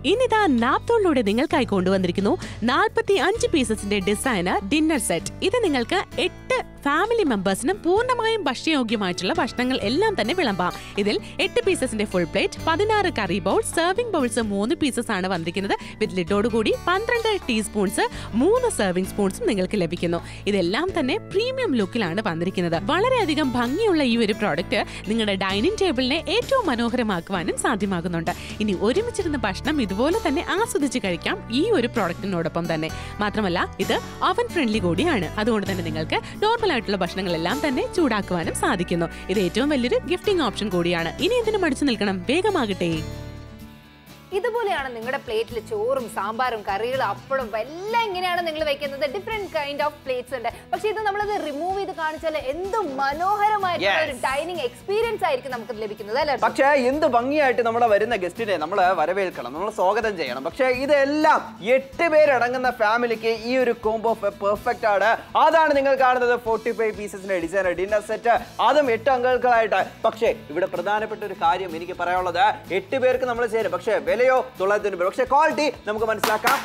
ഇനിതാ നാപ്തോളിലൂടെ നിങ്ങൾക്കായി കൊണ്ടുവന്നിരിക്കുന്നു നാൽപ്പത്തി അഞ്ച് പീസസിന്റെ ഡിസൈനർ ഡിന്നർ സെറ്റ് ഇത് നിങ്ങൾക്ക് എട്ട് ഫാമിലി മെമ്പേഴ്സിനും പൂർണ്ണമായും ഭക്ഷ്യയോഗ്യമായിട്ടുള്ള ഭക്ഷണങ്ങൾ എല്ലാം തന്നെ വിളമ്പാം ഇതിൽ എട്ട് പീസസിന്റെ ഫുൾ പ്ലേറ്റ് പതിനാറ് കറി ബൗൾ സെർവിംഗ് ബൗൾസ് മൂന്ന് പീസസ് ആണ് വന്നിരിക്കുന്നത് വിത്ത് ലിഡോട് കൂടി പന്ത്രണ്ട് ടീസ്പൂൺസ് മൂന്ന് സെർവിംഗ് സ്പൂൺസും നിങ്ങൾക്ക് ലഭിക്കുന്നു ഇതെല്ലാം തന്നെ പ്രീമിയം ലുക്കിലാണ് വന്നിരിക്കുന്നത് വളരെയധികം ഭംഗിയുള്ള ഈ ഒരു പ്രോഡക്റ്റ് നിങ്ങളുടെ ഡൈനിങ് ടേബിളിനെ ഏറ്റവും മനോഹരമാക്കുവാനും സാധ്യമാകുന്നുണ്ട് ഇനി ഒരുമിച്ചിരുന്ന ഭക്ഷണം ഇതുപോലെ തന്നെ ആസ്വദിച്ച് കഴിക്കാം ഈ ഒരു പ്രോഡക്റ്റിനോടൊപ്പം തന്നെ മാത്രമല്ല ഇത് അവൻ ഫ്രണ്ട്ലി കൂടിയാണ് അതുകൊണ്ട് തന്നെ നിങ്ങൾക്ക് നോർമൽ ആയിട്ടുള്ള ഭക്ഷണങ്ങളെല്ലാം തന്നെ ചൂടാക്കുവാനും സാധിക്കുന്നു ഇത് ഏറ്റവും വലിയൊരു ഗിഫ്റ്റിംഗ് ഓപ്ഷൻ കൂടിയാണ് ഇനി ഇതിന് മടിച്ചു നിൽക്കണം വേഗമാകട്ടെ ഇതുപോലെയാണ് നിങ്ങളുടെ പ്ലേറ്റിൽ ചോറും സാമ്പാറും കറികളും അപ്പഴും എല്ലാം ഇങ്ങനെയാണ് നിങ്ങൾ വെക്കുന്നത് ഡിഫറെന്റ് കൈൻഡ് ഓഫ് പ്ലേറ്റ്സ് ഉണ്ട് പക്ഷെ ഇത് നമ്മളത് റിമൂവ് ചെയ്ത് കാണിച്ചാൽ എന്ത് മനോഹരമായിട്ടുള്ള ഒരു ഡൈനിങ് എക്സ്പീരിയൻസ് ആയിരിക്കും നമുക്ക് ലഭിക്കുന്നത് അല്ലേ അർജുൻ? പക്ഷേ എന്ത് ഭംഗിയായിട്ട് നമ്മുടെ വരുന്ന ഗസ്റ്റിനെ നമ്മൾ വരവേൽക്കണം നമ്മൾ സ്വാഗതം ചെയ്യണം പക്ഷേ ഇതെല്ലാം എട്ട് പേരടങ്ങുന്ന ഫാമിലിക്ക് ഈ ഒരു കോംബോ പെർഫെക്റ്റ് ആണ് അതാണ് നിങ്ങൾ കാണുന്നത് ഫോർട്ടി ഫൈവ് പീസസിന്റെ ഡിസൈനർ ഡിന്നർ സെറ്റ് അതും എട്ട് അംഗങ്ങൾക്കായിട്ട് പക്ഷേ ഇവിടെ പ്രധാനപ്പെട്ട ഒരു കാര്യം എനിക്ക് പറയാനുള്ളത് എട്ട് പേർക്ക് നമ്മൾ ചേരും പക്ഷേ വിലയോ തൊള്ളായിരത്തി തൊണ്ണൂറ് പക്ഷേ ക്വാളിറ്റി നമുക്ക് മനസ്സിലാക്കാം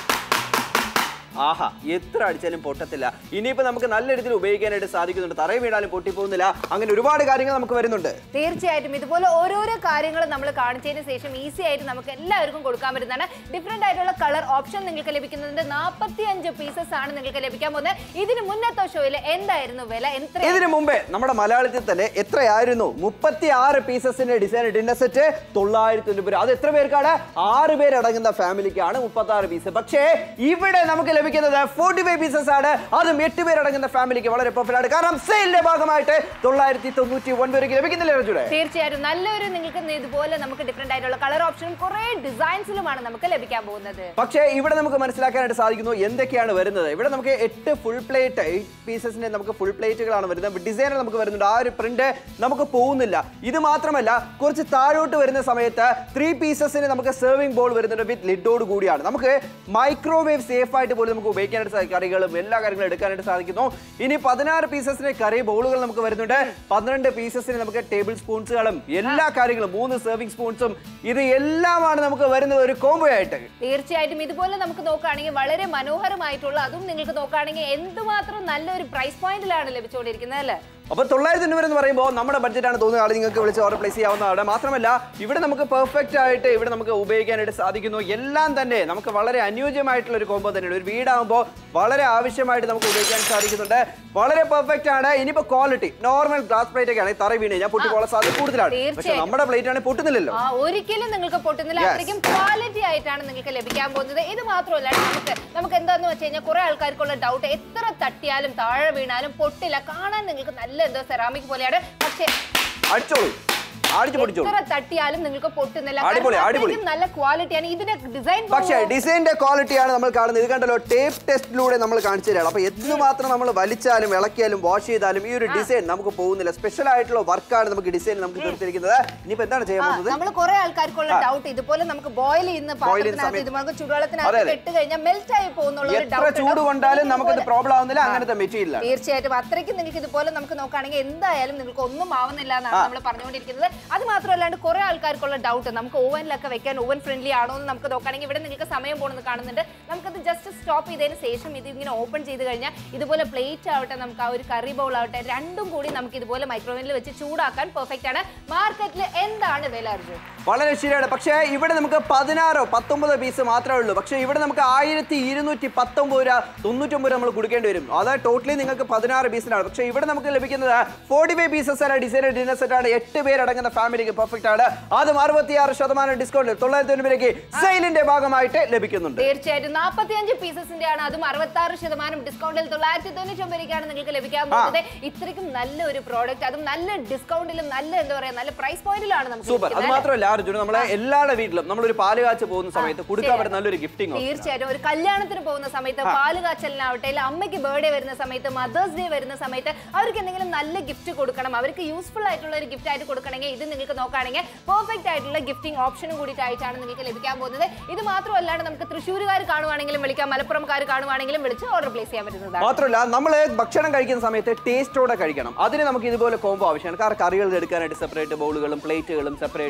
ആഹാ എത്ര അടിച്ചാലും പൊട്ടത്തില്ല ഇനിയിപ്പോ നമുക്ക് നല്ല രീതിയിൽ ഉപയോഗിക്കാനായിട്ട് സാധിക്കുന്നുണ്ട് തറയിൽ വീണാലും പൊട്ടിപ്പോകുന്നില്ല അങ്ങനെ ഒരുപാട് കാര്യങ്ങൾ നമുക്ക് വരുന്നുണ്ട് തീർച്ചയായിട്ടും ഇതുപോലെ ഓരോരോ കാര്യങ്ങൾ നമ്മൾ കാണിച്ചതിന് ശേഷം ഈസി ആയിട്ട് നമുക്ക് എല്ലാവർക്കും കൊടുക്കാൻ പറ്റുന്നതാണ് ഡിഫറെന്റ് ആയിട്ടുള്ള കളർ ഓപ്ഷൻ നിങ്ങൾക്ക് ലഭിക്കുന്നുണ്ട് നാൽപ്പത്തി അഞ്ച് പീസസ് ആണ് നിങ്ങൾക്ക് ലഭിക്കാൻ പോകുന്നത് ഇതിന് മുന്നത്തെ ഷോയിൽ എന്തായിരുന്നു വില എത്ര ഇതിനു മുമ്പേ നമ്മുടെ മലയാളത്തിൽ തന്നെ എത്രയായിരുന്നു മുപ്പത്തി ആറ് പീസസിന്റെ ഡിസൈൻ ഡിന്നർ സെറ്റ് തൊള്ളായിരത്തി തൊണ്ണൂറ് അത് എത്ര പേർക്കാണ് ആറ് പേരടങ്ങുന്ന ഫാമിലിക്കാണ് മുപ്പത്തി ആറ് പീസ് പക്ഷേ ഇവിടെ നമുക്ക് ലഭിക്കുന്നത് ഫോർട്ടി ഫൈവ് പീസസ് ആണ് അതും എട്ട് പേരടങ്ങുന്ന ഫാമിലിക്ക് വളരെ പെർഫെക്റ്റ് ആണ് കാരണം സെയിലിന്റെ ഭാഗമായിട്ട് തൊള്ളായിരത്തി തൊണ്ണൂറ്റി ഒൻപത് ലഭിക്കുന്നില്ല രജുടെ തീർച്ചയായിട്ടും നല്ലൊരു നിങ്ങൾക്ക് ഇതുപോലെ നമുക്ക് ഡിഫറെന്റ് ആയിട്ടുള്ള കളർ ഓപ്ഷനും കുറെ ഡിസൈൻസിലുമാണ് നമുക്ക് ലഭിക്കാൻ പോകുന്നത് പക്ഷേ ഇവിടെ നമുക്ക് മനസ്സിലാക്കാനായിട്ട് സാധിക്കുന്നു എന്തൊക്കെയാണ് വരുന്നത് ഇവിടെ നമുക്ക് എട്ട് ഫുൾ പ്ലേറ്റ് എയ്റ്റ് പീസസിന്റെ നമുക്ക് ഫുൾ പ്ലേറ്റുകളാണ് വരുന്നത് ഡിസൈനർ നമുക്ക് വരുന്നുണ്ട് ആ ഒരു പ്രിന്റ് നമുക്ക് പോകുന്നില്ല ഇത് മാത്രമല്ല കുറച്ച് താഴോട്ട് വരുന്ന സമയത്ത് ത്രീ പീസസിന് നമുക്ക് സെർവിംഗ് ബോൾ വരുന്നുണ്ട് വിത്ത് ലിഡോട് കൂടിയാണ് നമുക്ക് മൈക്രോവേവ് സേഫ് ആയിട്ട് പോലും നമുക്ക് ഉപയോഗിക്കാനായിട്ട് സാധിക്കും കറികളും എല്ലാ കാര്യങ്ങളും എടുക്കാനായിട്ട് സാധിക്കുന്നു ഇനി പതിനാറ് പീസസിന് കറി ബോളുകൾ നമുക്ക് വരുന്നുണ്ട് പന്ത്രണ്ട് പീസസിന് നമുക്ക് ടേബിൾ സ്പൂൺസുകളും എല്ലാ കാര്യങ്ങളും മൂന്ന് സെർവിംഗ് സ്പൂൺസും ഇത് എല്ലാമാണ് നമുക്ക് വരുന്നത് ഒരു കോംബോ ആയിട്ട് തീർച്ചയായിട്ടും ഇതുപോലെ നമുക്ക് നോക്കുകയാണെങ്കിൽ വളരെ മനോഹരമായിട്ടുള്ള അതും നിങ്ങൾക്ക് നോക്കുകയാണെങ്കിൽ എന്തുമാത്രം നല്ലൊരു പ്രൈസ് പോയിന്റിലാണ് ലഭിച്ചുകൊണ്ടിരിക്കുന്നത് അല്ലേ അപ്പൊ തൊള്ളായിരത്തി തൊണ്ണൂറ് എന്ന് പറയുമ്പോൾ നമ്മുടെ ബഡ്ജറ്റാണ് തോന്നുന്ന ആൾ നിങ്ങൾക്ക് വിളിച്ച് ഓർഡർ പ്ലേസ് ചെയ്യാവുന്നതാണ് മാത്രമല്ല ഇവിടെ നമുക്ക് പെർഫെക്റ്റ് ആയിട്ട് ഇവിടെ നമുക്ക് ഉപയോഗിക്കാനായിട്ട് സാധിക്കുന്നു എല്ലാം തന്നെ നമുക്ക് വളരെ അനുയോജ്യമായിട്ടുള്ള ഒരു കോമ്പോ തന്നെയാണ് ഒരു വീടാകുമ്പോൾ വളരെ ആവശ്യമായിട്ട് നമുക്ക് ഉപയോഗിക്കാൻ സാധിക്കുന്നുണ്ട് വളരെ പെർഫെക്റ്റ് ആണ് ഇനിയിപ്പോ ക്വാളിറ്റി നോർമൽ ഗ്ലാസ് പ്ലേറ്റ് ഒക്കെ ആണെങ്കിൽ തറ വീണ് കഴിഞ്ഞാൽ പൊട്ടിപ്പോകാൻ സാധ്യത കൂടുതലാണ് പക്ഷെ തീർച്ചയായും. നമ്മുടെ പ്ലേറ്റ് ആണെങ്കിൽ പൊട്ടുന്നില്ലല്ലോ ആ ഒരിക്കലും നിങ്ങൾക്ക് പൊട്ടുന്നില്ല Yes. അത്രയ്ക്കും ക്വാളിറ്റി ആയിട്ടാണ് നിങ്ങൾക്ക് ലഭിക്കാൻ പോകുന്നത് ഇത് മാത്രമല്ല നമുക്ക് നമുക്ക് എന്താന്ന് വെച്ച് കഴിഞ്ഞാൽ കുറെ ആൾക്കാർക്കുള്ള ഡൗട്ട് എത്ര തട്ടിയാലും താഴെ വീണാലും പൊട്ടില്ല കാണാൻ നിങ്ങൾക്ക് നല്ല എന്തോ സെറാമിക് പോലെയാണ് പക്ഷേ അടിച്ചോളൂ അടിച്ചു പൊടിച്ചോളൂ എത്ര തട്ടിയാലും നിങ്ങൾക്ക് പൊട്ടുന്നില്ല അടിപൊളി, കാരണം അടിപൊളി. അത്രയ്ക്കും നല്ല ക്വാളിറ്റിയാണ് ഇതിന്റെ ഡിസൈൻ പക്ഷേ ഡിസൈനിന്റെ ക്വാളിറ്റിയാണ് നമ്മൾ കാണുന്നത് ഇത് കണ്ടല്ലോ ടേപ്പ് ടെസ്റ്റിലൂടെ നമ്മൾ കാണിച്ചു തരാം അപ്പൊ എന്തുമാത്രം നമ്മൾ വലിച്ചാലും ഇളക്കിയാലും വാഷ് ചെയ്താലും ഈ ഒരു ഡിസൈൻ നമുക്ക് പോകുന്നില്ല സ്പെഷ്യൽ ആയിട്ടുള്ള വർക്കാണ് നമുക്ക് ഡിസൈൻ നമുക്ക് തീർത്തിരിക്കുന്നത് ഇനിയിപ്പോ എന്താണ് ചെയ്യാൻ പോകുന്നത് നമ്മൾ കുറെ ആൾക്കാർക്കുള്ള ഡൗട്ട് ഇതുപോലെ നമുക്ക് ബോയിൽ ചെയ്യുന്ന Boil ചെയ്യുന്ന പാത്രത്തിനകത്ത് സമയത്ത് ഇത് നമുക്ക് അതെ, ചൂടുവെള്ളത്തിനകത്ത് അതെ. ഇട്ട് കഴിഞ്ഞാൽ മെൽറ്റ് ആയി പോകുന്നുള്ള ഒരു എത്ര ഡൗട്ട് ചൂട് കൊണ്ടാലും നമുക്കത് പ്രോബ്ലം ആവുന്നില്ല അങ്ങനത്തെ മെറ്റീരിയൽ തീർച്ചയായിട്ടും അത്രയ്ക്ക് നിങ്ങൾക്ക് ഇതുപോലെ നമുക്ക് നോക്കുകയാണെങ്കിൽ എന്തായാലും നിങ്ങൾക്ക് ഒന്നും ആവുന്നില്ല എന്നാണ് നമ്മൾ പറഞ്ഞുകൊണ്ടിരിക്കുന്നത് അത് മാത്രമല്ലാണ്ട് കുറെ ആൾക്കാർക്കുള്ള ഡൗട്ട് നമുക്ക് ഓവനിലൊക്കെ വെക്കാൻ ഓവൻ ഫ്രണ്ട്ലി ആണോ എന്ന് നമുക്ക് നോക്കുകയാണെങ്കിൽ ഇവിടെ നിങ്ങൾക്ക് സമയം പോകുന്നത് കാണുന്നുണ്ട് നമുക്കത് ജസ്റ്റ് സ്റ്റോപ്പ് ചെയ്തതിന് ശേഷം ഇത് ഇങ്ങനെ ഓപ്പൺ ചെയ്ത് കഴിഞ്ഞാൽ ഇതുപോലെ പ്ലേറ്റ് ആവട്ടെ നമുക്ക് ആ ഒരു കറി ബൗൾ ആവട്ടെ രണ്ടും കൂടി നമുക്ക് ഇതുപോലെ മൈക്രോവേവിൽ വെച്ച് ചൂടാക്കാൻ പെർഫെക്റ്റ് ആണ് മാർക്കറ്റിൽ എന്താണ് വില അർജുൻ വളരെ ശരിയാണ് പക്ഷേ ഇവിടെ നമുക്ക് പതിനാറോ പത്തൊമ്പതോ പീസ് മാത്രമേ ഉള്ളൂ പക്ഷേ ഇവിടെ നമുക്ക് ആയിരത്തി ഇരുന്നൂറ്റി പത്തൊമ്പത് രൂപ തൊണ്ണൂറ്റൊമ്പത് നമ്മൾ കൊടുക്കേണ്ടി വരും അത് ടോട്ടലി നിങ്ങൾക്ക് പതിനാറ് പീസിനാണ് പക്ഷേ ഇവിടെ നമുക്ക് ലഭിക്കുന്നത് ഫോർട്ടി ഫൈവ് പീസസ് ആണ് ഡിസൈനർ ഡിന്നർ സെറ്റ് ആണ് എട്ട് പേരടങ്ങുന്ന ഫാമിലിക്ക് പെർഫെക്റ്റ് ആണ് അതും അറുപത്തിയാറ് ശതമാനം ഡിസ്കൗണ്ട് തൊള്ളായിരത്തി ഒൻപതിലേക്ക് സെയിലിന്റെ ഭാഗമായിട്ട് ലഭിക്കുന്നുണ്ട് തീർച്ചയായിട്ടും നാൽപ്പത്തി അഞ്ച് പീസസിന്റെ ആണ് അതും അറുപത്തി ആറ് ശതമാനം ഡിസ്കൗണ്ടിൽ തൊള്ളായിരത്തി തൊണ്ണൂറ്റി ഒമ്പതിലേക്കാണ് നിങ്ങൾക്ക് ലഭിക്കാൻ പോകുന്നത് ഇത്രയ്ക്കും നല്ല ഒരു പ്രോഡക്റ്റ് അതും നല്ല ഡിസ്കൗണ്ടിലും നല്ല എന്താ പറയാ നല്ല പ്രൈസ് പോയിന്റിലാണ് നമുക്ക് സൂപ്പർ അത് ലഭിക്കുന്നത്. മാത്രമല്ല അർജുന നമ്മളെ എല്ലാവരുടെ വീട്ടിലും നമ്മളൊരു പാല് കാച്ച് പോകുന്ന സമയത്ത് കൊടുക്കാൻ പറ്റുന്ന നല്ലൊരു ഗിഫ്റ്റിംഗ് തീർച്ചയായിട്ടും ഒരു കല്യാണത്തിന് പോകുന്ന സമയത്ത് പാല് കാച്ചലിനാവട്ടെ അല്ല അമ്മയ്ക്ക് ബർത്ത്ഡേ വരുന്ന സമയത്ത് മദേഴ്സ് ഡേ വരുന്ന സമയത്ത് അവർക്ക് എന്തെങ്കിലും നല്ല ഗിഫ്റ്റ് കൊടുക്കണം അവർക്ക് യൂസ്ഫുൾ ആയിട്ടുള്ള ഒരു ഗിഫ്റ്റ് ആയിട്ട് കൊടുക്കണമെങ്കിൽ ഇത് നിങ്ങൾക്ക് നോക്കുകയാണെങ്കിൽ പെർഫെക്റ്റ് ആയിട്ടുള്ള ഗിഫ്റ്റിംഗ് ഓപ്ഷനും കൂടിയിട്ടായിട്ടാണ് നിങ്ങൾക്ക് ലഭിക്കാൻ പോകുന്നത് ഇത് മാത്രമല്ലാണ്ട് നമുക്ക് തൃശ്ശൂരുകാർ കാണുവാണെങ്കിലും വിളിക്കാം മലപ്പുറംകാർ കാണുവാണെങ്കിലും വിളിച്ച് ഓർഡർ പ്ലേസ് ചെയ്യാൻ പറ്റുന്നതാണ് മാത്രമല്ല നമ്മൾ ഭക്ഷണം കഴിക്കുന്ന സമയത്ത് ടേസ്റ്റോടെ കഴിക്കണം അതിന് നമുക്ക് ഇതുപോലെ കോംബോ ആവശ്യമാണ് കാരണം കറികൾ എടുക്കാനായിട്ട് സെപ്പറേറ്റ് ബൗളുകളും പ്ലേറ്റുകളും സെപ്പറേറ്റ് അത്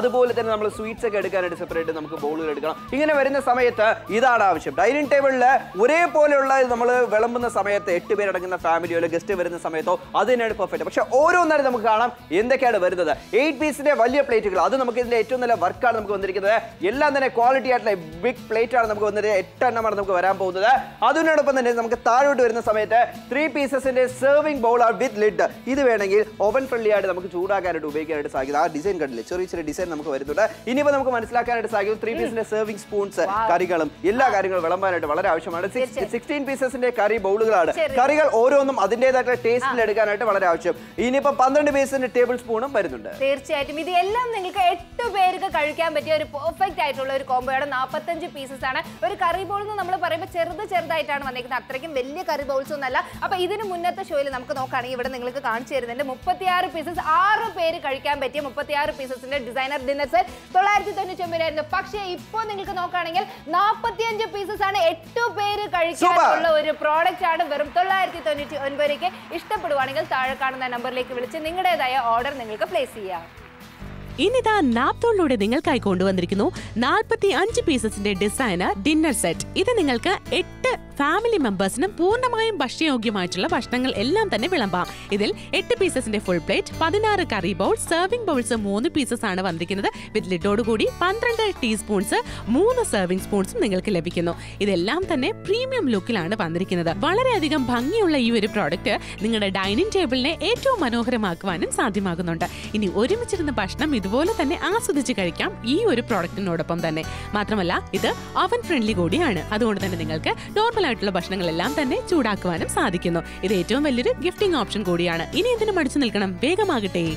അതുപോലെ തന്നെ നമ്മൾ സ്വീറ്റ്സ് ഒക്കെ എടുക്കാനായിട്ട് സെപ്പറേറ്റ് നമുക്ക് ബൗളുകൾ എടുക്കണം ഇങ്ങനെ വരുന്ന സമയത്ത് ഇതാണ് ആവശ്യം ഡൈനിങ് ടേബിളിൽ ഒരേപോലെയുള്ള നമ്മൾ വിളമ്പുന്ന സമയത്ത് എട്ട് പേരടങ്ങുന്ന ഫാമിലിയോ അല്ലെങ്കിൽ ഗസ്റ്റ് വരുന്ന സമയത്തോ അത് തന്നെയാണ് പെർഫെക്റ്റ് പക്ഷെ ഓരോന്നാലും നമുക്ക് കാണാം എന്തൊക്കെയാണ് വരുന്നത് എയ്റ്റ് പീസിന്റെ വലിയ പ്ലേറ്റുകൾ അത് നമുക്ക് ഇതിന്റെ ഏറ്റവും നല്ല വർക്കാണ് നമുക്ക് വന്നിരിക്കുന്നത് എല്ലാം തന്നെ ക്വാളിറ്റി ആയിട്ടുള്ള ബിഗ് പ്ലേറ്റ് ആണ് നമുക്ക് വന്നത് എട്ടെണ്ണമാണ് നമുക്ക് വരാൻ പോകുന്നത് അതിനോടൊപ്പം തന്നെ നമുക്ക് താഴോട്ട് വരുന്ന സമയത്ത് ത്രീ പീസസിന്റെ സെർവിംഗ് ബൗൾ ആണ് വിത്ത് ലിഡ് ഇത് വേണമെങ്കിൽ ഓവൻ ഫ്രണ്ട്ലി ആയിട്ട് നമുക്ക് ചൂടാക്കാനായിട്ട് ഉപയോഗിക്കാനായിട്ട് സാധിക്കും ആ ഡിസൈൻ കണ്ടില്ലേ ചെറിയ ചെറിയ ഡിസൈൻ നമുക്ക് വരുന്നുണ്ട് ഇനിയിപ്പോൾ നമുക്ക് മനസ്സിലാക്കാനായിട്ട് സാധിക്കും ത്രീ പീസിന്റെ സെർവിംഗ് സ്പൂൺസ് കറികളും എല്ലാ കാര്യങ്ങളും വിളമ്പാനായിട്ട് വളരെ ആവശ്യമാണ് സിക്സ്റ്റീൻ പീസസിന്റെ കറി ബൗളുകളാണ് ശരി. കറികൾ ഓരോന്നും അതിൻ്റെതായിട്ടുള്ള ടേസ്റ്റിൽ എടുക്കാനായിട്ട് വളരെ ആവശ്യം ഇനിയിപ്പോൾ പന്ത്രണ്ട് പീസിന്റെ ടേബിൾ സ്പൂണും വരുന്നുണ്ട് തീർച്ചയായിട്ടും ഇത് എല്ലാം നിങ്ങൾക്ക് എട്ട് പേർക്ക് കഴിക്കാൻ പറ്റിയ ഒരു പെർഫെക്റ്റ് ആയിട്ടുള്ള ഒരു കോംബോയാണ് നാൽപ്പത്തഞ്ച് പീസസ് ആണ് ഒരു കറി ബൗൾ എന്ന് നമ്മൾ പറയുമ്പോൾ ചെറുത് ചെറുതായിട്ടാണ് വന്നിരിക്കുന്നത് അത്രയ്ക്കും വലിയ കറി ബൗൾസ് ഒന്നല്ല അപ്പൊ ഇതിന് മുന്നത്തെ ഷോയിൽ നമുക്ക് നോക്കുകയാണെങ്കിൽ ഇവിടെ നിങ്ങൾക്ക് കാണിച്ചു തരുന്നുണ്ട് മുപ്പത്തിയാറ് പീസസ് ആറ് പേര് കഴിക്കാൻ പറ്റിയ മുപ്പത്തിയാറ് പീസസിന്റെ ഡിസൈനർ ഡിന്നർ സെറ്റ് തൊള്ളായിരത്തി തൊണ്ണൂറ്റി ഒമ്പതിനായിരുന്നു പക്ഷേ ഇപ്പോൾ നിങ്ങൾക്ക് നോക്കുകയാണെങ്കിൽ നാൽപ്പത്തിയഞ്ച് പീസസ് ആണ് എട്ട് പേര് കഴിക്കാനുള്ള ഒരു പ്രോഡക്റ്റ് ആണ് വെറും തൊള്ളായിരത്തി തൊണ്ണൂറ്റി ഒൻപതിലേക്ക് ഇഷ്ടപ്പെടുവാണെങ്കിൽ താഴെ കാണുന്ന നമ്പറിലേക്ക് വിളിച്ച് നിങ്ങളുടേതായ ഓർഡർ നിങ്ങൾക്ക് പ്ലേസ് ചെയ്യാം ഇനിതാ നാപ്തോളിലൂടെ നിങ്ങൾക്കായി കൊണ്ടുവന്നിരിക്കുന്നു നാൽപ്പത്തി അഞ്ച് പീസസിന്റെ ഡിസൈനർ ഡിന്നർ സെറ്റ് ഇത് നിങ്ങൾക്ക് എട്ട് ഫാമിലി മെമ്പേഴ്സിനും പൂർണ്ണമായും ഭക്ഷ്യയോഗ്യമായിട്ടുള്ള ഭക്ഷണങ്ങൾ എല്ലാം തന്നെ വിളമ്പാം ഇതിൽ എട്ട് പീസസിന്റെ ഫുൾ പ്ലേറ്റ് പതിനാറ് കറി ബൗൾ സെർവിംഗ് ബൗൾസ് മൂന്ന് പീസസ് ആണ് വന്നിരിക്കുന്നത് വിത്ത് ലിഡോടുകൂടി പന്ത്രണ്ട് ടീസ്പൂൺസ് മൂന്ന് സെർവിംഗ് സ്പൂൺസും നിങ്ങൾക്ക് ലഭിക്കുന്നു ഇതെല്ലാം തന്നെ പ്രീമിയം ലുക്കിലാണ് വന്നിരിക്കുന്നത് വളരെയധികം ഭംഗിയുള്ള ഈ ഒരു പ്രോഡക്റ്റ് നിങ്ങളുടെ ഡൈനിങ് ടേബിളിനെ ഏറ്റവും മനോഹരമാക്കുവാനും സാധ്യമാകുന്നുണ്ട് ഇനി ഒരുമിച്ചിരുന്ന ഭക്ഷണം ഇതുപോലെ തന്നെ ആസ്വദിച്ച് കഴിക്കാം ഈ ഒരു പ്രോഡക്റ്റിനോടൊപ്പം തന്നെ മാത്രമല്ല ഇത് ഓവൻ ഫ്രണ്ട്ലി കൂടിയാണ് അതുകൊണ്ട് തന്നെ നിങ്ങൾക്ക് നോർമൽ ആയിട്ടുള്ള ഭക്ഷണങ്ങളെല്ലാം തന്നെ ചൂടാക്കുവാനും സാധിക്കുന്നു ഇത് ഏറ്റവും വലിയൊരു ഗിഫ്റ്റിംഗ് ഓപ്ഷൻ കൂടിയാണ് ഇനി എന്തിനു മടിച്ചു നിൽക്കണം വേഗമാകട്ടെ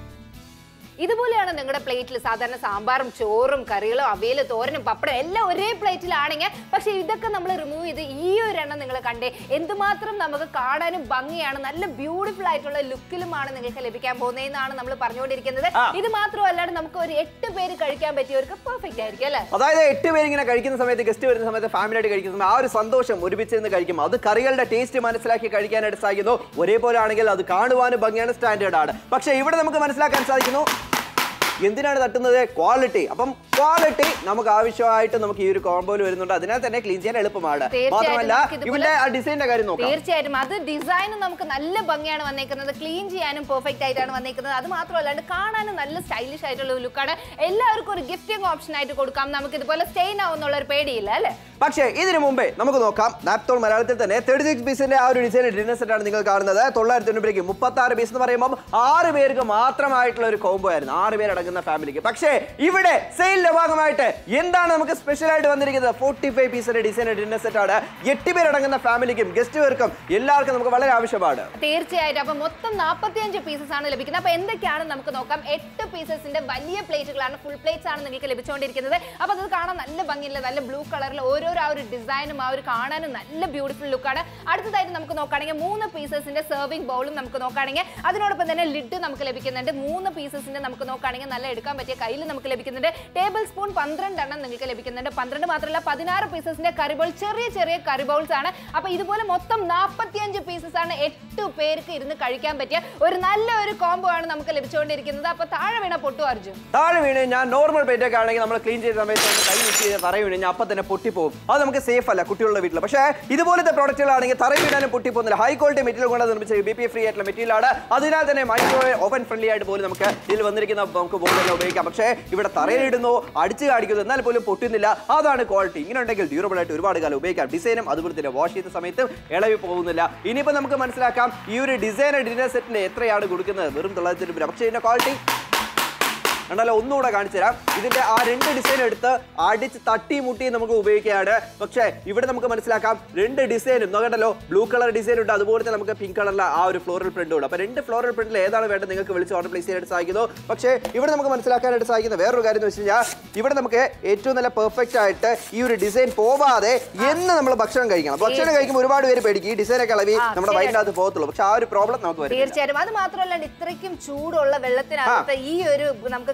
ഇതുപോലെയാണ് നിങ്ങളുടെ പ്ലേറ്റിൽ സാധാരണ സാമ്പാറും ചോറും കറികളും അവിയൽ തോരനും പപ്പടം എല്ലാം ഒരേ പ്ലേറ്റിലാണെങ്കിൽ പക്ഷെ ഇതൊക്കെ നമ്മൾ റിമൂവ് ചെയ്ത് ഈ ഒരു എണ്ണം നിങ്ങൾ കണ്ടേ എന്തുമാത്രം നമുക്ക് കാണാനും ഭംഗിയാണ് നല്ല ബ്യൂട്ടിഫുൾ ആയിട്ടുള്ള ലുക്കിലുമാണ് നിങ്ങൾക്ക് ലഭിക്കാൻ പോകുന്നതെന്നാണ് നമ്മൾ പറഞ്ഞുകൊണ്ടിരിക്കുന്നത് ആ. ഇത് മാത്രമല്ലാണ്ട് നമുക്ക് ഒരു എട്ട് പേര് കഴിക്കാൻ പറ്റിയവർക്ക് പെർഫെക്റ്റ് ആയിരിക്കും അല്ലേ അതായത് എട്ട് പേര് ഇങ്ങനെ കഴിക്കുന്ന സമയത്ത് ഗസ്റ്റ് വരുന്ന സമയത്ത് ഫാമിലി ആയിട്ട് കഴിക്കുന്ന സമയത്ത് ആ ഒരു സന്തോഷം ഒരുമിച്ചിരുന്ന് കഴിക്കും അത് കറികളുടെ ടേസ്റ്റ് മനസ്സിലാക്കി കഴിക്കാനായിട്ട് സാധിക്കുന്നു ഒരേപോലെ ആണെങ്കിൽ അത് കാണുവാനും ഭംഗിയാണ് സ്റ്റാൻഡേർഡ് ആണ് പക്ഷേ ഇവിടെ നമുക്ക് മനസ്സിലാക്കാൻ സാധിക്കുന്നു എന്തിനാണ് തട്ടുന്നത് ക്വാളിറ്റി അപ്പം ക്വാളിറ്റി നമുക്ക് ആവശ്യമായിട്ട് നമുക്ക് ഈ ഒരു കോമ്പോയിൽ വരുന്നുണ്ട് അതിനാൽ തന്നെ ക്ലീൻ ചെയ്യാൻ എളുപ്പമാണ് തീർച്ചയായും മാത്രമല്ല നമുക്ക് ഇതുപോലെ- ഇവിടെ ആ ഡിസൈനിന്റെ കാര്യം നോക്കാം തീർച്ചയായിട്ടും അത് ഡിസൈനും നമുക്ക് നല്ല ഭംഗിയാണ് വന്നേക്കുന്നത് ക്ലീൻ ചെയ്യാനും പെർഫെക്റ്റ് ആയിട്ടാണ് വന്നേക്കുന്നത് അത് മാത്രമല്ലാണ്ട് കാണാനും നല്ല സ്റ്റൈലിഷ് ആയിട്ടുള്ള ഒരു ലുക്കാണ് എല്ലാവർക്കും ഒരു ഗിഫ്റ്റിംഗ് ഓപ്ഷൻ ആയിട്ട് കൊടുക്കാം നമുക്ക് ഇതുപോലെ സ്റ്റെയിൻ ആവുന്നുള്ള ഒരു പേടിയില്ല അല്ലേ പക്ഷേ ഇതിനു മുമ്പേ നമുക്ക് നോക്കാം നാപ്തോൾ മലയാളത്തിൽ തന്നെ തേർട്ടി സിക്സ് പീസിന്റെ ആ ഒരു ഡിസൈൻ ഡിന്നർ സെറ്റ് ആണ് നിങ്ങൾ കാണുന്നത് തൊള്ളായിരത്തി തൊണ്ണൂറ്റി മുപ്പത്തി ആറ് പീസ് എന്ന് പറയുമ്പോൾ ആറ് പേർക്ക് മാത്രമായിട്ടുള്ള ഒരു കോംബോ ആയിരുന്നു ആറ് പേര് അടങ്ങുന്ന ഫാമിലിക്ക് പക്ഷേ ഇവിടെ സെയിലിന്റെ ഭാഗമായിട്ട് എന്താണ് നമുക്ക് സ്പെഷ്യൽ ആയിട്ട് വന്നിരിക്കുന്നത് ഫോർട്ടി ഫൈവ് പീസിന്റെ ഡിസൈൻ ഡിന്നർ സെറ്റ് ആണ് എട്ട് പേരടങ്ങുന്ന ഫാമിലിക്കും ഗസ്റ്റുകൾക്കും എല്ലാവർക്കും നമുക്ക് വളരെ ആവശ്യമാണ് തീർച്ചയായിട്ടും അപ്പൊ മൊത്തം നാൽപ്പത്തിയഞ്ച് പീസസ് ആണ് ലഭിക്കുന്നത് അപ്പൊ എന്തൊക്കെയാണ് നമുക്ക് നോക്കാം എട്ട് പീസസിന്റെ വലിയ പ്ലേറ്റുകളാണ് ഫുൾ പ്ലേറ്റ്സ് ആണ് നിങ്ങൾക്ക് ലഭിച്ചുകൊണ്ടിരിക്കുന്നത് അപ്പൊ അത് കാണാൻ നല്ല ഭംഗിയില്ല നല്ല ബ്ലൂ കളറിൽ ഓരോരോ ആ ഒരു ഡിസൈനും ആ ഒരു കാണാനും നല്ല ബ്യൂട്ടിഫുൾ ലുക്കാണ് അടുത്തതായിട്ട് നമുക്ക് നോക്കുകയാണെങ്കിൽ മൂന്ന് പീസസിന്റെ സെർവിംഗ് ബൗളും നമുക്ക് നോക്കുകയാണെങ്കിൽ അതിനോടൊപ്പം തന്നെ ലിഡ് നമുക്ക് ലഭിക്കുന്നുണ്ട് മൂന്ന് പീസസിന്റെ നമുക്ക് നോക്കുകയാണെങ്കിൽ നല്ല എടുക്കാൻ പറ്റിയ കയ്യിൽ നമുക്ക് ലഭിക്കുന്നുണ്ട് ടേബിൾ സ്പൂൺ പന്ത്രണ്ടെണ്ണം നിങ്ങൾക്ക് ലഭിക്കുന്നുണ്ട് പന്ത്രണ്ട് മാത്രമല്ല പതിനാറ് പീസസിന്റെ കറി ബൗൾ ചെറിയ ചെറിയ കറി ബൗൾസ് ആണ് അപ്പൊ ഇതുപോലെ മൊത്തം നാൽപ്പത്തിയഞ്ച് പീസസ് ആണ് എട്ട് പേർക്ക് ഇരുന്ന് കഴിക്കാൻ പറ്റിയ ഒരു നല്ല ഒരു കോംബോ ആണ് നമുക്ക് ലഭിച്ചുകൊണ്ടിരിക്കുന്നത് അപ്പൊ താഴെ വീണ പൊട്ടു അർജുൻ താഴെ വീണ് ഞാൻ നോർമൽ പ്ലേറ്റ് ഒക്കെ ആണെങ്കിൽ നമ്മൾ ക്ലീൻ ചെയ്ത സമയത്ത് ഒന്ന് കൈ വെച്ച് ചെയ്ത് തറ വീണ് ഞാൻ അപ്പം തന്നെ പൊട്ടിപ്പോകും അത് നമുക്ക് സേഫ് അല്ല കുട്ടികളുടെ വീട്ടിൽ പക്ഷേ ഇതുപോലത്തെ പ്രോഡക്റ്റുകളാണെങ്കിൽ തറ വീണാലും പൊട്ടിപ്പോകുന്നില്ല ഹൈ ക്വാളിറ്റി മെറ്റീരിയൽ കൊണ്ട് നിർമ്മിച്ച ബി പി ഫ്രീ ആയിട്ടുള്ള മെറ്റീരിയൽ ആണ് അതിനാൽ തന്നെ മൈക്രോവേവ് ഓവൻ ഫ്രണ്ട്ലി ആയിട്ട് പോലും നമുക്ക് ഇതിൽ വന്നിരിക്കുന്ന നമുക്ക് ബോർഡെല്ലാം ഉപയോഗിക്കാം പക്ഷേ ഇവിടെ തറയിലിടുന്നു അടിച്ചു കാണിക്കുന്നു എന്നാൽ പോലും പൊട്ടുന്നില്ല അതാണ് ക്വാളിറ്റി ഇങ്ങനെ ഉണ്ടെങ്കിൽ ഡ്യൂറബിൾ ആയിട്ട് ഒരുപാട് കാലം ഉപയോഗിക്കാം ഡിസൈനും അതുപോലെ തന്നെ വാഷ് ചെയ്ത സമയത്ത് ഇളവി പോകുന്നില്ല ഇനിയിപ്പോൾ നമുക്ക് മനസ്സിലാക്കാം ഈ ഒരു ഡിസൈനർ ഡിന്നർ സെറ്റിന് എത്രയാണ് കൊടുക്കുന്നത് വെറും തൊള്ളായിരത്തി രൂപ പക്ഷേ ഇതിന്റെ ക്വാളിറ്റി കണ്ടല്ലോ ഒന്നുകൂടെ കാണിച്ചു തരാം ഇതിന്റെ ആ രണ്ട് ഡിസൈൻ എടുത്ത് അടിച്ച് തട്ടി മുട്ടി നമുക്ക് ഉപയോഗിക്കുകയാണ് പക്ഷേ ഇവിടെ നമുക്ക് മനസ്സിലാക്കാം രണ്ട് ഡിസൈനും നോക്കണ്ടല്ലോ ബ്ലൂ കളർ ഡിസൈൻ ഉണ്ട് അതുപോലെ തന്നെ നമുക്ക് പിങ്ക് കളറിലെ ആ ഒരു ഫ്ലോറൽ പ്രിന്റ് ഉണ്ട് അപ്പൊ രണ്ട് ഫ്ലോറൽ പ്രിന്റിൽ ഏതാണ് വേണ്ടത് നിങ്ങൾക്ക് വിളിച്ച് ഓർഡർ പ്ലേസ് ചെയ്യാനായിട്ട് സാധിക്കുന്നു പക്ഷേ ഇവിടെ നമുക്ക് മനസ്സിലാക്കാനായിട്ട് സാധിക്കുന്ന വേറൊരു കാര്യം എന്ന് വെച്ച് കഴിഞ്ഞാൽ ഇവിടെ നമുക്ക് ഏറ്റവും നല്ല പെർഫെക്റ്റ് ആയിട്ട് ഈ ഒരു ഡിസൈൻ പോവാതെ എന്ന് നമ്മൾ ഭക്ഷണം കഴിക്കണം ഭക്ഷണം കഴിക്കുമ്പോൾ ഒരുപാട് പേര് പേടിക്കും ഈ ഡിസൈൻ ഒക്കെ ഇളവി ആ, നമ്മുടെ ശരിയാണ്. വയറ്റിനകത്ത് പോകത്തുള്ളൂ പക്ഷെ ആ ഒരു പ്രോബ്ലം നമുക്ക് വരും തീർച്ചയായിട്ടും അത് മാത്രമല്ല ഇത്രയ്ക്കും ചൂടുള്ള വെള്ളത്തിനകത്ത് ഈ ഒരു നമുക്ക്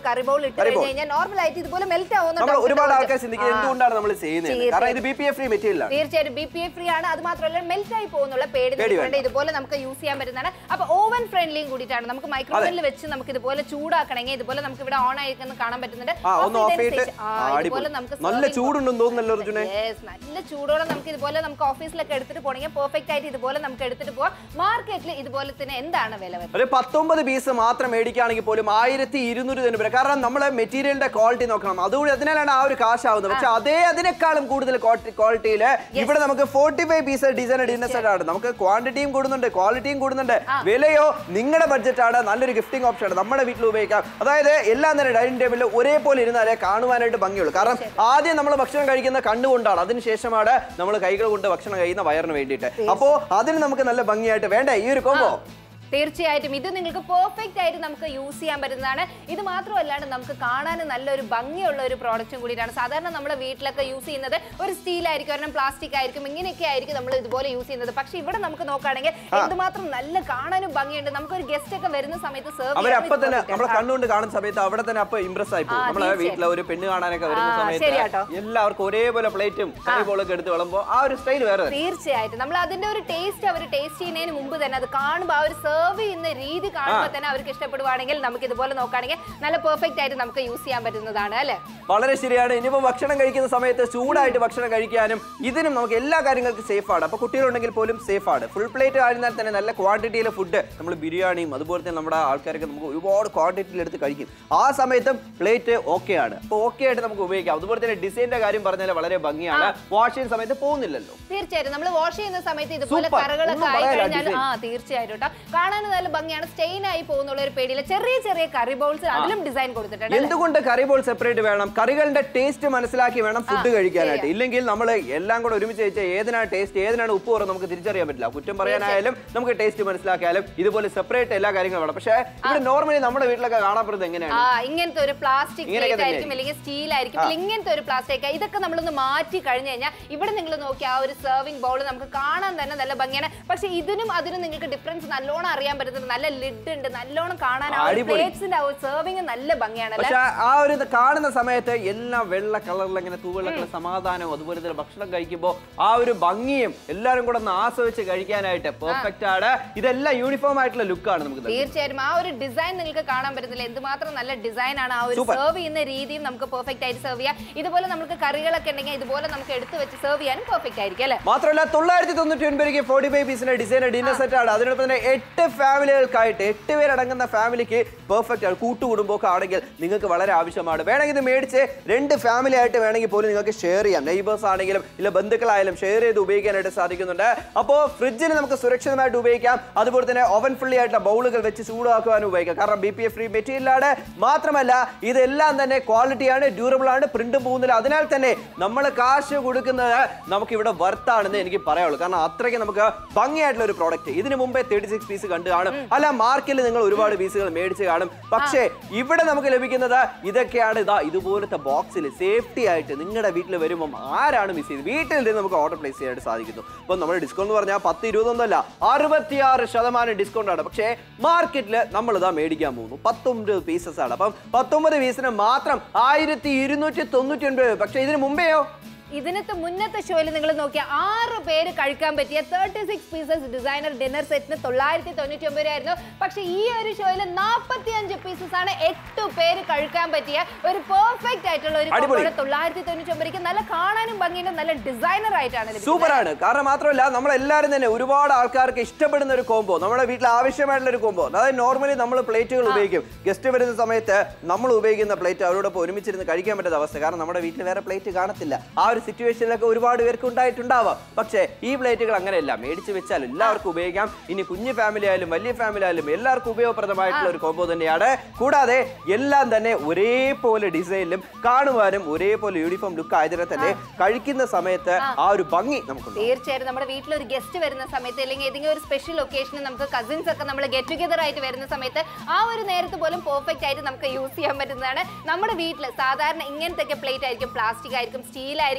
കറി ബൗൾ ഇട്ട് കറി കഴിഞ്ഞ് bowl. കഴിഞ്ഞാൽ നോർമൽ ആയിട്ട് ഇതുപോലെ മെൽറ്റ് നമ്മൾ ആവുന്നുണ്ട് ഒരുപാട് ആൾക്കാർ ചിന്തിക്കുന്നത് എന്തുകൊണ്ടാണ് നമ്മൾ ചെയ്യുന്നത് കാരണം ഇത് B P F free material ആണ് തീർച്ചയായിട്ടും ബി പി എ ഫ്രീ ആണ് അത് മാത്രമല്ല മെൽറ്റ് ആയി പോകുന്നുള്ള പേടി പേടി നിൽക്കുന്നുണ്ട് ഇതുപോലെ നമുക്ക് യൂസ് ചെയ്യാൻ പറ്റുന്നതാണ് അപ്പൊ ഓവൻ ഫ്രണ്ട്ലിയും കൂടിയിട്ടാണ് നമുക്ക് മൈക്രോവേവിൽ വെച്ച് നമുക്ക് ഇതുപോലെ ചൂടാക്കണമെങ്കിൽ ഇതുപോലെ നമുക്ക് ഇവിടെ ഓൺ ആയിരിക്കുന്ന കാണാൻ പറ്റുന്നുണ്ട് ആ ഒന്ന് ഓഫ് ചെയ്തിട്ട് ചെയ്ത് ആ, ആ, ഇതുപോലെ അടിപൊളി നമുക്ക് നല്ല serving ചൂടുണ്ടെന്ന് തോന്നുന്നല്ലോ അർജുനെ Yes, നല്ല ചൂടോടെ നമുക്ക് ഇതുപോലെ നമുക്ക് ഓഫീസിലൊക്കെ എടുത്തിട്ട് പോകണമെങ്കിൽ പെർഫെക്റ്റ് ആയിട്ട് ഇതുപോലെ നമുക്ക് എടുത്തിട്ട് പോവാം മാർക്കറ്റിൽ ഇതുപോലെ തന്നെ എന്താണ് വില വരുന്നത് ഒരു പത്തൊമ്പത് പീസ് മാത്രം മേടിക്കുകയാണെങ്കിൽ പോലും ആയിരത്തി ഇരുന്നൂറ് തന്നെ വരും കാരണം നമ്മൾ മെറ്റീരിയലിന്റെ ക്വാളിറ്റി നോക്കണം അതുകൂടി അതിനാലാണ് ആ ഒരു കാശാവുന്നത് പക്ഷെ അതേ അതിനേക്കാളും കൂടുതൽ ക്വാളിറ്റിയിൽ ഇവിടെ നമുക്ക് forty five piece design dinner set ആണ് നമുക്ക് ക്വാണ്ടിറ്റിയും കൂടുന്നുണ്ട് ക്വാളിറ്റിയും കൂടുന്നുണ്ട് വിലയോ നിങ്ങളുടെ ബഡ്ജറ്റ് ആണ് നല്ലൊരു ഗിഫ്റ്റിംഗ് ഓപ്ഷൻ ആണ് നമ്മുടെ വീട്ടിൽ ഉപയോഗിക്കാം അതായത് എല്ലാം തന്നെ ഡൈനിങ് ടേബിളിൽ ഒരേപോലെ ഇരുന്നാലേ കാണുവാനായിട്ട് ഭംഗിയുള്ളൂ കാരണം ആദ്യം നമ്മൾ ഭക്ഷണം കഴിക്കുന്ന കണ്ണുകൊണ്ടാണ് അതിനുശേഷമാണ് നമ്മൾ കൈകൾ കൊണ്ട് ഭക്ഷണം കഴിക്കുന്ന വയറിന് വേണ്ടിയിട്ട് അപ്പോ അതിന് നമുക്ക് നല്ല ഭംഗിയായിട്ട് വേണ്ടേ ഈ ഒരു കോമ്പോ തീർച്ചയായിട്ടും ഇത് നിങ്ങൾക്ക് പെർഫെക്റ്റ് ആയിട്ട് നമുക്ക് യൂസ് ചെയ്യാൻ പറ്റുന്നതാണ് ഇത് മാത്രമല്ലാണ്ട് നമുക്ക് കാണാൻ നല്ലൊരു ഭംഗിയുള്ള ഒരു പ്രോഡക്റ്റും കൂടിയിട്ടാണ് സാധാരണ നമ്മുടെ വീട്ടിലൊക്കെ യൂസ് ചെയ്യുന്നത് ഒരു സ്റ്റീൽ ആയിരിക്കും ഒരെണ്ണം പ്ലാസ്റ്റിക് ആയിരിക്കും ഇങ്ങനെയൊക്കെ ആയിരിക്കും നമ്മൾ ഇതുപോലെ യൂസ് ചെയ്യുന്നത് പക്ഷെ ഇവിടെ നമുക്ക് നോക്കുകയാണെങ്കിൽ എന്തുമാത്രം നല്ല കാണാനും ഭംഗിയുണ്ട് നമുക്കൊരു ഗസ്റ്റ് ഒക്കെ വരുന്ന സമയത്ത് സെർവ് അവരപ്പൊ തന്നെ നമ്മളെ കണ്ണുകൊണ്ട് കാണുന്ന സമയത്ത് അവിടെ തന്നെ അപ്പൊ ഇംപ്രസ് ആയി പോകും ആ, നമ്മളെ തീർച്ചയായും. വീട്ടിലെ ഒരു പെണ്ണ് കാണാനൊക്കെ വരുന്ന ആ, സമയത്ത് ശരിയാട്ടോ. എല്ലാവർക്കും ഒരേപോലെ പ്ലേറ്റും കറിബോളൊക്കെ എടുത്ത് വിളമ്പോ ആ ഒരു സ്റ്റൈൽ വേറെ തന്നെ. തീർച്ചയായിട്ടും നമ്മൾ അതിന്റെ ഒരു ടേസ്റ്റ് അവർ ടേസ്റ്റ് ചെയ്യുന്നതിന് മുമ്പ് തന്നെ അത് കാണുമ്പോൾ ആ ഒരു സെർവ് ചെയ്യുന്ന രീതി കാണുമ്പോൾ തന്നെ അവർക്ക് ഇഷ്ടപ്പെടുവാണെങ്കിൽ നമുക്ക് ഇതുപോലെ നോക്കുകയാണെങ്കിൽ നല്ല പെർഫെക്റ്റ് ആയിട്ട് നമുക്ക് യൂസ് ചെയ്യാൻ പറ്റുന്നതാണ് അല്ലേ വളരെ ശരിയാണ് ഇനിയിപ്പോ ഭക്ഷണം കഴിക്കുന്ന സമയത്ത് ചൂടായിട്ട് ഭക്ഷണം കഴിക്കാനും ഇതിനും നമുക്ക് എല്ലാ കാര്യങ്ങൾക്കും സേഫ് ആണ് അപ്പൊ കുട്ടികളുണ്ടെങ്കിൽ പോലും സേഫ് ആണ് ഫുൾ പ്ലേറ്റ് ആയിരുന്നാൽ തന്നെ നല്ല ക്വാണ്ടിറ്റിയിലെ ഫുഡ് നമ്മൾ ബിരിയാണിയും അതുപോലെ തന്നെ നമ്മുടെ ആൾക്കാരൊക്കെ നമുക്ക് ഒരുപാട് ക്വാണ്ടിറ്റിയിൽ എടുത്ത് കഴിക്കും ആ സമയത്തും പ്ലേറ്റ് ഓക്കെ ആണ് അപ്പൊ ഓക്കെ ആയിട്ട് നമുക്ക് ഉപയോഗിക്കാം അതുപോലെ തന്നെ ഡിസൈനിന്റെ കാര്യം പറഞ്ഞാൽ വളരെ ഭംഗിയാണ് വാഷ് ചെയ്യുന്ന സമയത്ത് പോകുന്നില്ലല്ലോ തീർച്ചയായിട്ടും നമ്മൾ വാഷ് ചെയ്യുന്ന സമയത്ത് ഇതുപോലെ Super. കറകളൊക്കെ ഒന്നും ആയി പറയാനില്ല, കഴിഞ്ഞാൽ design. ആ തീർച്ചയായിട്ടും കേട്ടോ കാണാൻ നല്ല ഭംഗിയാണ് സ്റ്റെയിൻ ആയി പോകുന്നുള്ള ഒരു പേടിയില്ല ചെറിയ ചെറിയ കറി ബൗൾസ് അതിലും ഡിസൈൻ കൊടുത്തിട്ടുണ്ട് അല്ലേ? എന്തുകൊണ്ട് കറി ബോൾ സെപ്പറേറ്റ് വേണം കറികളുടെ ടേസ്റ്റ് മനസ്സിലാക്കി വേണം ഫുഡ് കഴിക്കാനായിട്ട് ഇല്ലെങ്കിൽ നമ്മൾ എല്ലാം കൂടെ ഒരുമിച്ച് വെച്ചാൽ ഏതിനാണ് ടേസ്റ്റ് ഏതിനാണ് ഉപ്പ് കുറവ് നമുക്ക് തിരിച്ചറിയാൻ പറ്റില്ല കുറ്റം പറയാനായാലും നമുക്ക് ടേസ്റ്റ് മനസ്സിലാക്കിയാലും ഇതുപോലെ സെപ്പറേറ്റ് എല്ലാ കാര്യങ്ങളും വേണം പക്ഷേ ഇവിടെ നോർമലി നമ്മുടെ വീട്ടിലൊക്കെ കാണപ്പെടുന്നത് എങ്ങനെയാണ് ആ ഇങ്ങനത്തെ ഒരു പ്ലാസ്റ്റിക് ഇങ്ങനെയൊക്കെ പ്ലേറ്റ് ആയിരിക്കും അല്ലെങ്കിൽ സ്റ്റീൽ ആയിരിക്കും അല്ലെങ്കിൽ ഇങ്ങനത്തെ ഒരു പ്ലാസ്റ്റിക് ഇതൊക്കെ നമ്മളൊന്ന് മാറ്റി കഴിഞ്ഞു കഴിഞ്ഞാൽ ഇവിടെ നിങ്ങൾ നോക്കി ആ ഒരു സെർവിംഗ് ബൗൾ നമുക്ക് കാണാൻ തന്നെ നല്ല ഭംഗിയാണ് പക്ഷെ ഇതിനും അതിനും നിങ്ങൾക്ക് ഡിഫറൻസ് നല്ലോണം അറിയാൻ പറ്റുന്നത് നല്ല ലിഡ് ഉണ്ട് നല്ലോണം കാണാൻ ആ ഒരു അടിപൊളി. പ്ലേറ്റ്സിന്റെ ആ ഒരു സെർവിങ് നല്ല ഭംഗിയാണ് അല്ലേ പക്ഷെ ആ ഒരു ഇത് കാണുന്ന സമയത്ത് എല്ലാം വെള്ള കളറിൽ ഇങ്ങനെ തൂവെള്ള സമാധാനവും അതുപോലെ തന്നെ ഭക്ഷണം കഴിക്കുമ്പോൾ ആ ഒരു ഭംഗിയും എല്ലാവരും കൂടെ ഒന്ന് ആസ്വദിച്ച് കഴിക്കാനായിട്ട് പെർഫെക്റ്റ് ആണ് ഇതെല്ലാം യൂണിഫോം ആയിട്ടുള്ള ലുക്കാണ് നമുക്ക് തരുന്നത്. തീർച്ചയായും ആ ഒരു ഡിസൈൻ നിങ്ങൾക്ക് കാണാൻ പറ്റുന്നില്ല എന്തുമാത്രം നല്ല ഡിസൈൻ ആണ് ആ ഒരു Super. സെർവ് ചെയ്യുന്ന രീതിയും നമുക്ക് പെർഫെക്റ്റ് ആയിട്ട് സെർവ് ചെയ്യാം ഇതുപോലെ നമുക്ക് കറികളൊക്കെ ഉണ്ടെങ്കിൽ ഇതുപോലെ നമുക്ക് എടുത്ത് വെച്ച് സെർവ് ചെയ്യാനും പെർഫെക്റ്റ് ആയിരിക്കും അല്ലേ മാത്രമല്ല തൊള്ളായിരത്തി തൊണ്ണൂറ്റി ഒൻപതിലേക്ക് ഫോർട്ടി ഫൈവ് പീസിന്റെ ഡിസൈൻ ഡിന്നർ സെറ്റ് ആണ് അതിനോടൊപ്പം തന്നെ എട്ട് ഫാമിലികൾക്കായിട്ട് എട്ട് പേരടങ്ങുന്ന ഫാമിലിക്ക് പെർഫെക്റ്റ് ആണ് കൂട്ടുകുടുംബമൊക്കെ ആണെങ്കിൽ നിങ്ങൾക്ക് വളരെ ആവശ്യമാണ് വേണമെങ്കിൽ ഇത് മേടിച്ച് രണ്ട് ഫാമിലി ആയിട്ട് വേണമെങ്കിൽ പോലും നിങ്ങൾക്ക് ഷെയർ ചെയ്യാം നെയ്ബേഴ്സ് ആണെങ്കിലും ഇല്ല ബന്ധുക്കളായാലും ഷെയർ ചെയ്ത് ഉപയോഗിക്കാനായിട്ട് സാധിക്കുന്നുണ്ട് അപ്പോൾ ഫ്രിഡ്ജിന് നമുക്ക് സുരക്ഷിതമായിട്ട് ഉപയോഗിക്കാം അതുപോലെ തന്നെ ഓവൻ ഫുള്ളി ആയിട്ടുള്ള ബൗളുകൾ വെച്ച് ചൂടാക്കുവാനും ഉപയോഗിക്കാം കാരണം ബി പി എഫ് ഫ്രീ മെറ്റീരിയലാണ് മാത്രമല്ല ഇതെല്ലാം തന്നെ ക്വാളിറ്റിയാണ് ഡ്യൂറബിൾ ആണ് പ്രിന്റും പോകുന്നില്ല അതിനാൽ തന്നെ നമ്മൾ കാശ് കൊടുക്കുന്നത് നമുക്ക് ഇവിടെ വർത്താണെന്ന് എനിക്ക് പറയാനുള്ളൂ കാരണം അത്രയ്ക്ക് നമുക്ക് ഭംഗിയായിട്ടുള്ള ഒരു പ്രോഡക്റ്റ് ഇതിന് മുമ്പേ തേർട്ടി സിക്സ് പീസ് കണ്ടു കാണും അല്ല മാർക്കിൽ നിങ്ങൾ ഒരുപാട് പീസുകൾ മേടിച്ച് കാണും പക്ഷേ ഇവിടെ നമുക്ക് ലഭിക്കുന്നത് ഇതൊക്കെയാണ് ഇതാ ഇതുപോലത്തെ ബോക്സിൽ സേഫ്റ്റി ആയിട്ട് നിങ്ങളുടെ വീട്ടിൽ വരുമ്പോൾ ആരാണ് മിസ് ചെയ്ത് വീട്ടിൽ നിന്ന് നമുക്ക് ഓർഡർ പ്ലേസ് ചെയ്യാനായിട്ട് സാധിക്കുന്നു അപ്പോൾ നമ്മുടെ ഡിസ്കൗണ്ട് എന്ന് പറഞ്ഞാൽ പത്ത് ഇരുപതൊന്നുമല്ല അറുപത്തിയാറ് ശതമാനം ഡിസ്കൗണ്ട് ആണ് പക്ഷേ മാർക്കറ്റിൽ നമ്മൾ ഇതാ മേടിക്കാൻ പോകുന്നു പത്തൊമ്പത് പീസസ് ആണ് അപ്പം പത്തൊമ്പത് പീസിന് മാത്രം ആയിരത്തി ഇരുന്നൂറ്റി തൊണ്ണൂറ്റി ഒൻപത് പക്ഷേ ഇതിന് മുമ്പെയോ ഇതിനത്തെ മുന്നത്തെ ഷോയിൽ നിങ്ങൾ നോക്കിയ ആറ് പേര് കഴിക്കാൻ പറ്റിയ thirty six pieces designer dinner സെറ്റിന് തൊള്ളായിരത്തി തൊണ്ണൂറ്റി ഒമ്പത് ആയിരുന്നു പക്ഷെ ഈ ഒരു ഷോയിൽ നാൽപ്പത്തി അഞ്ച് പീസസ് ആണ് എട്ട് പേര് കഴിക്കാൻ പറ്റിയ ഒരു പെർഫെക്റ്റ് ആയിട്ടുള്ള ഒരു അടിപൊളി. combo. തൊള്ളായിരത്തി തൊണ്ണൂറ്റി ഒമ്പതിക്ക് നല്ല കാണാനും ഭംഗിയുണ്ട് നല്ല ഡിസൈനർ ആയിട്ടാണ് ലഭിക്കുന്നത്. സൂപ്പർ ആണ് കാരണം മാത്രമല്ല നമ്മൾ എല്ലാവരും തന്നെ ഒരുപാട് ആൾക്കാർക്ക് ഇഷ്ടപ്പെടുന്ന ഒരു കോംബോ നമ്മുടെ വീട്ടിൽ ആവശ്യമായിട്ടുള്ള ഒരു കോംബോ അതായത് നോർമലി നമ്മൾ പ്ലേറ്റുകൾ ഉപയോഗിക്കും ഗസ്റ്റ് വരുന്ന സമയത്ത് നമ്മൾ ഉപയോഗിക്കുന്ന പ്ലേറ്റ് അവരോടൊപ്പം ഒരുമിച്ചിരുന്ന് കഴിക്കാൻ പറ്റാത്ത അവസ്ഥ കാരണം നമ്മുടെ വീട്ടിൽ വേറെ പ്ലേറ്റ് കാണത്തില്ല ആ ഒരു സിറ്റുവേഷനിലൊക്കെ ഒരുപാട് പേർക്ക് ഉണ്ടായിട്ടുണ്ടാവാം പക്ഷേ ഈ പ്ലേറ്റുകൾ അങ്ങനെയല്ല മേടിച്ച് വെച്ചാൽ എല്ലാവർക്കും ഉപയോഗിക്കാം ഇനി കുഞ്ഞു ഫാമിലി ആയാലും വലിയ ഫാമിലി ആയാലും എല്ലാവർക്കും ഉപയോഗപ്രദമായിട്ടുള്ള ഒരു കോംബോ തന്നെയാണ് കൂടാതെ എല്ലാം തന്നെ ഒരേപോലെ ഡിസൈനിലും കാണുവാനും ഒരേപോലെ യൂണിഫോം ലുക്ക് ആയതിനെ തന്നെ കഴിക്കുന്ന സമയത്ത് ആ ഒരു ഭംഗി നമുക്കുണ്ട് തീർച്ചയായും നമ്മുടെ വീട്ടിൽ ഒരു ഗസ്റ്റ് വരുന്ന സമയത്ത് അല്ലെങ്കിൽ ഏതെങ്കിലും ഒരു സ്പെഷ്യൽ ഒക്കേഷന് നമുക്ക് കസിൻസ് ഒക്കെ നമ്മൾ ഗെറ്റ് ടുഗദർ ആയിട്ട് വരുന്ന സമയത്ത് ആ ഒരു നേരത്ത് പോലും പെർഫെക്റ്റ് ആയിട്ട് നമുക്ക് യൂസ് ചെയ്യാൻ പറ്റുന്നതാണ് നമ്മുടെ വീട്ടിൽ സാധാരണ ഇങ്ങനത്തെ ഒക്കെ പ്ലേറ്റ് ആയിരിക്കും പ്ലാസ്റ്റിക് ആയിരിക്കും സ്റ്റീൽ ആയിരിക്കും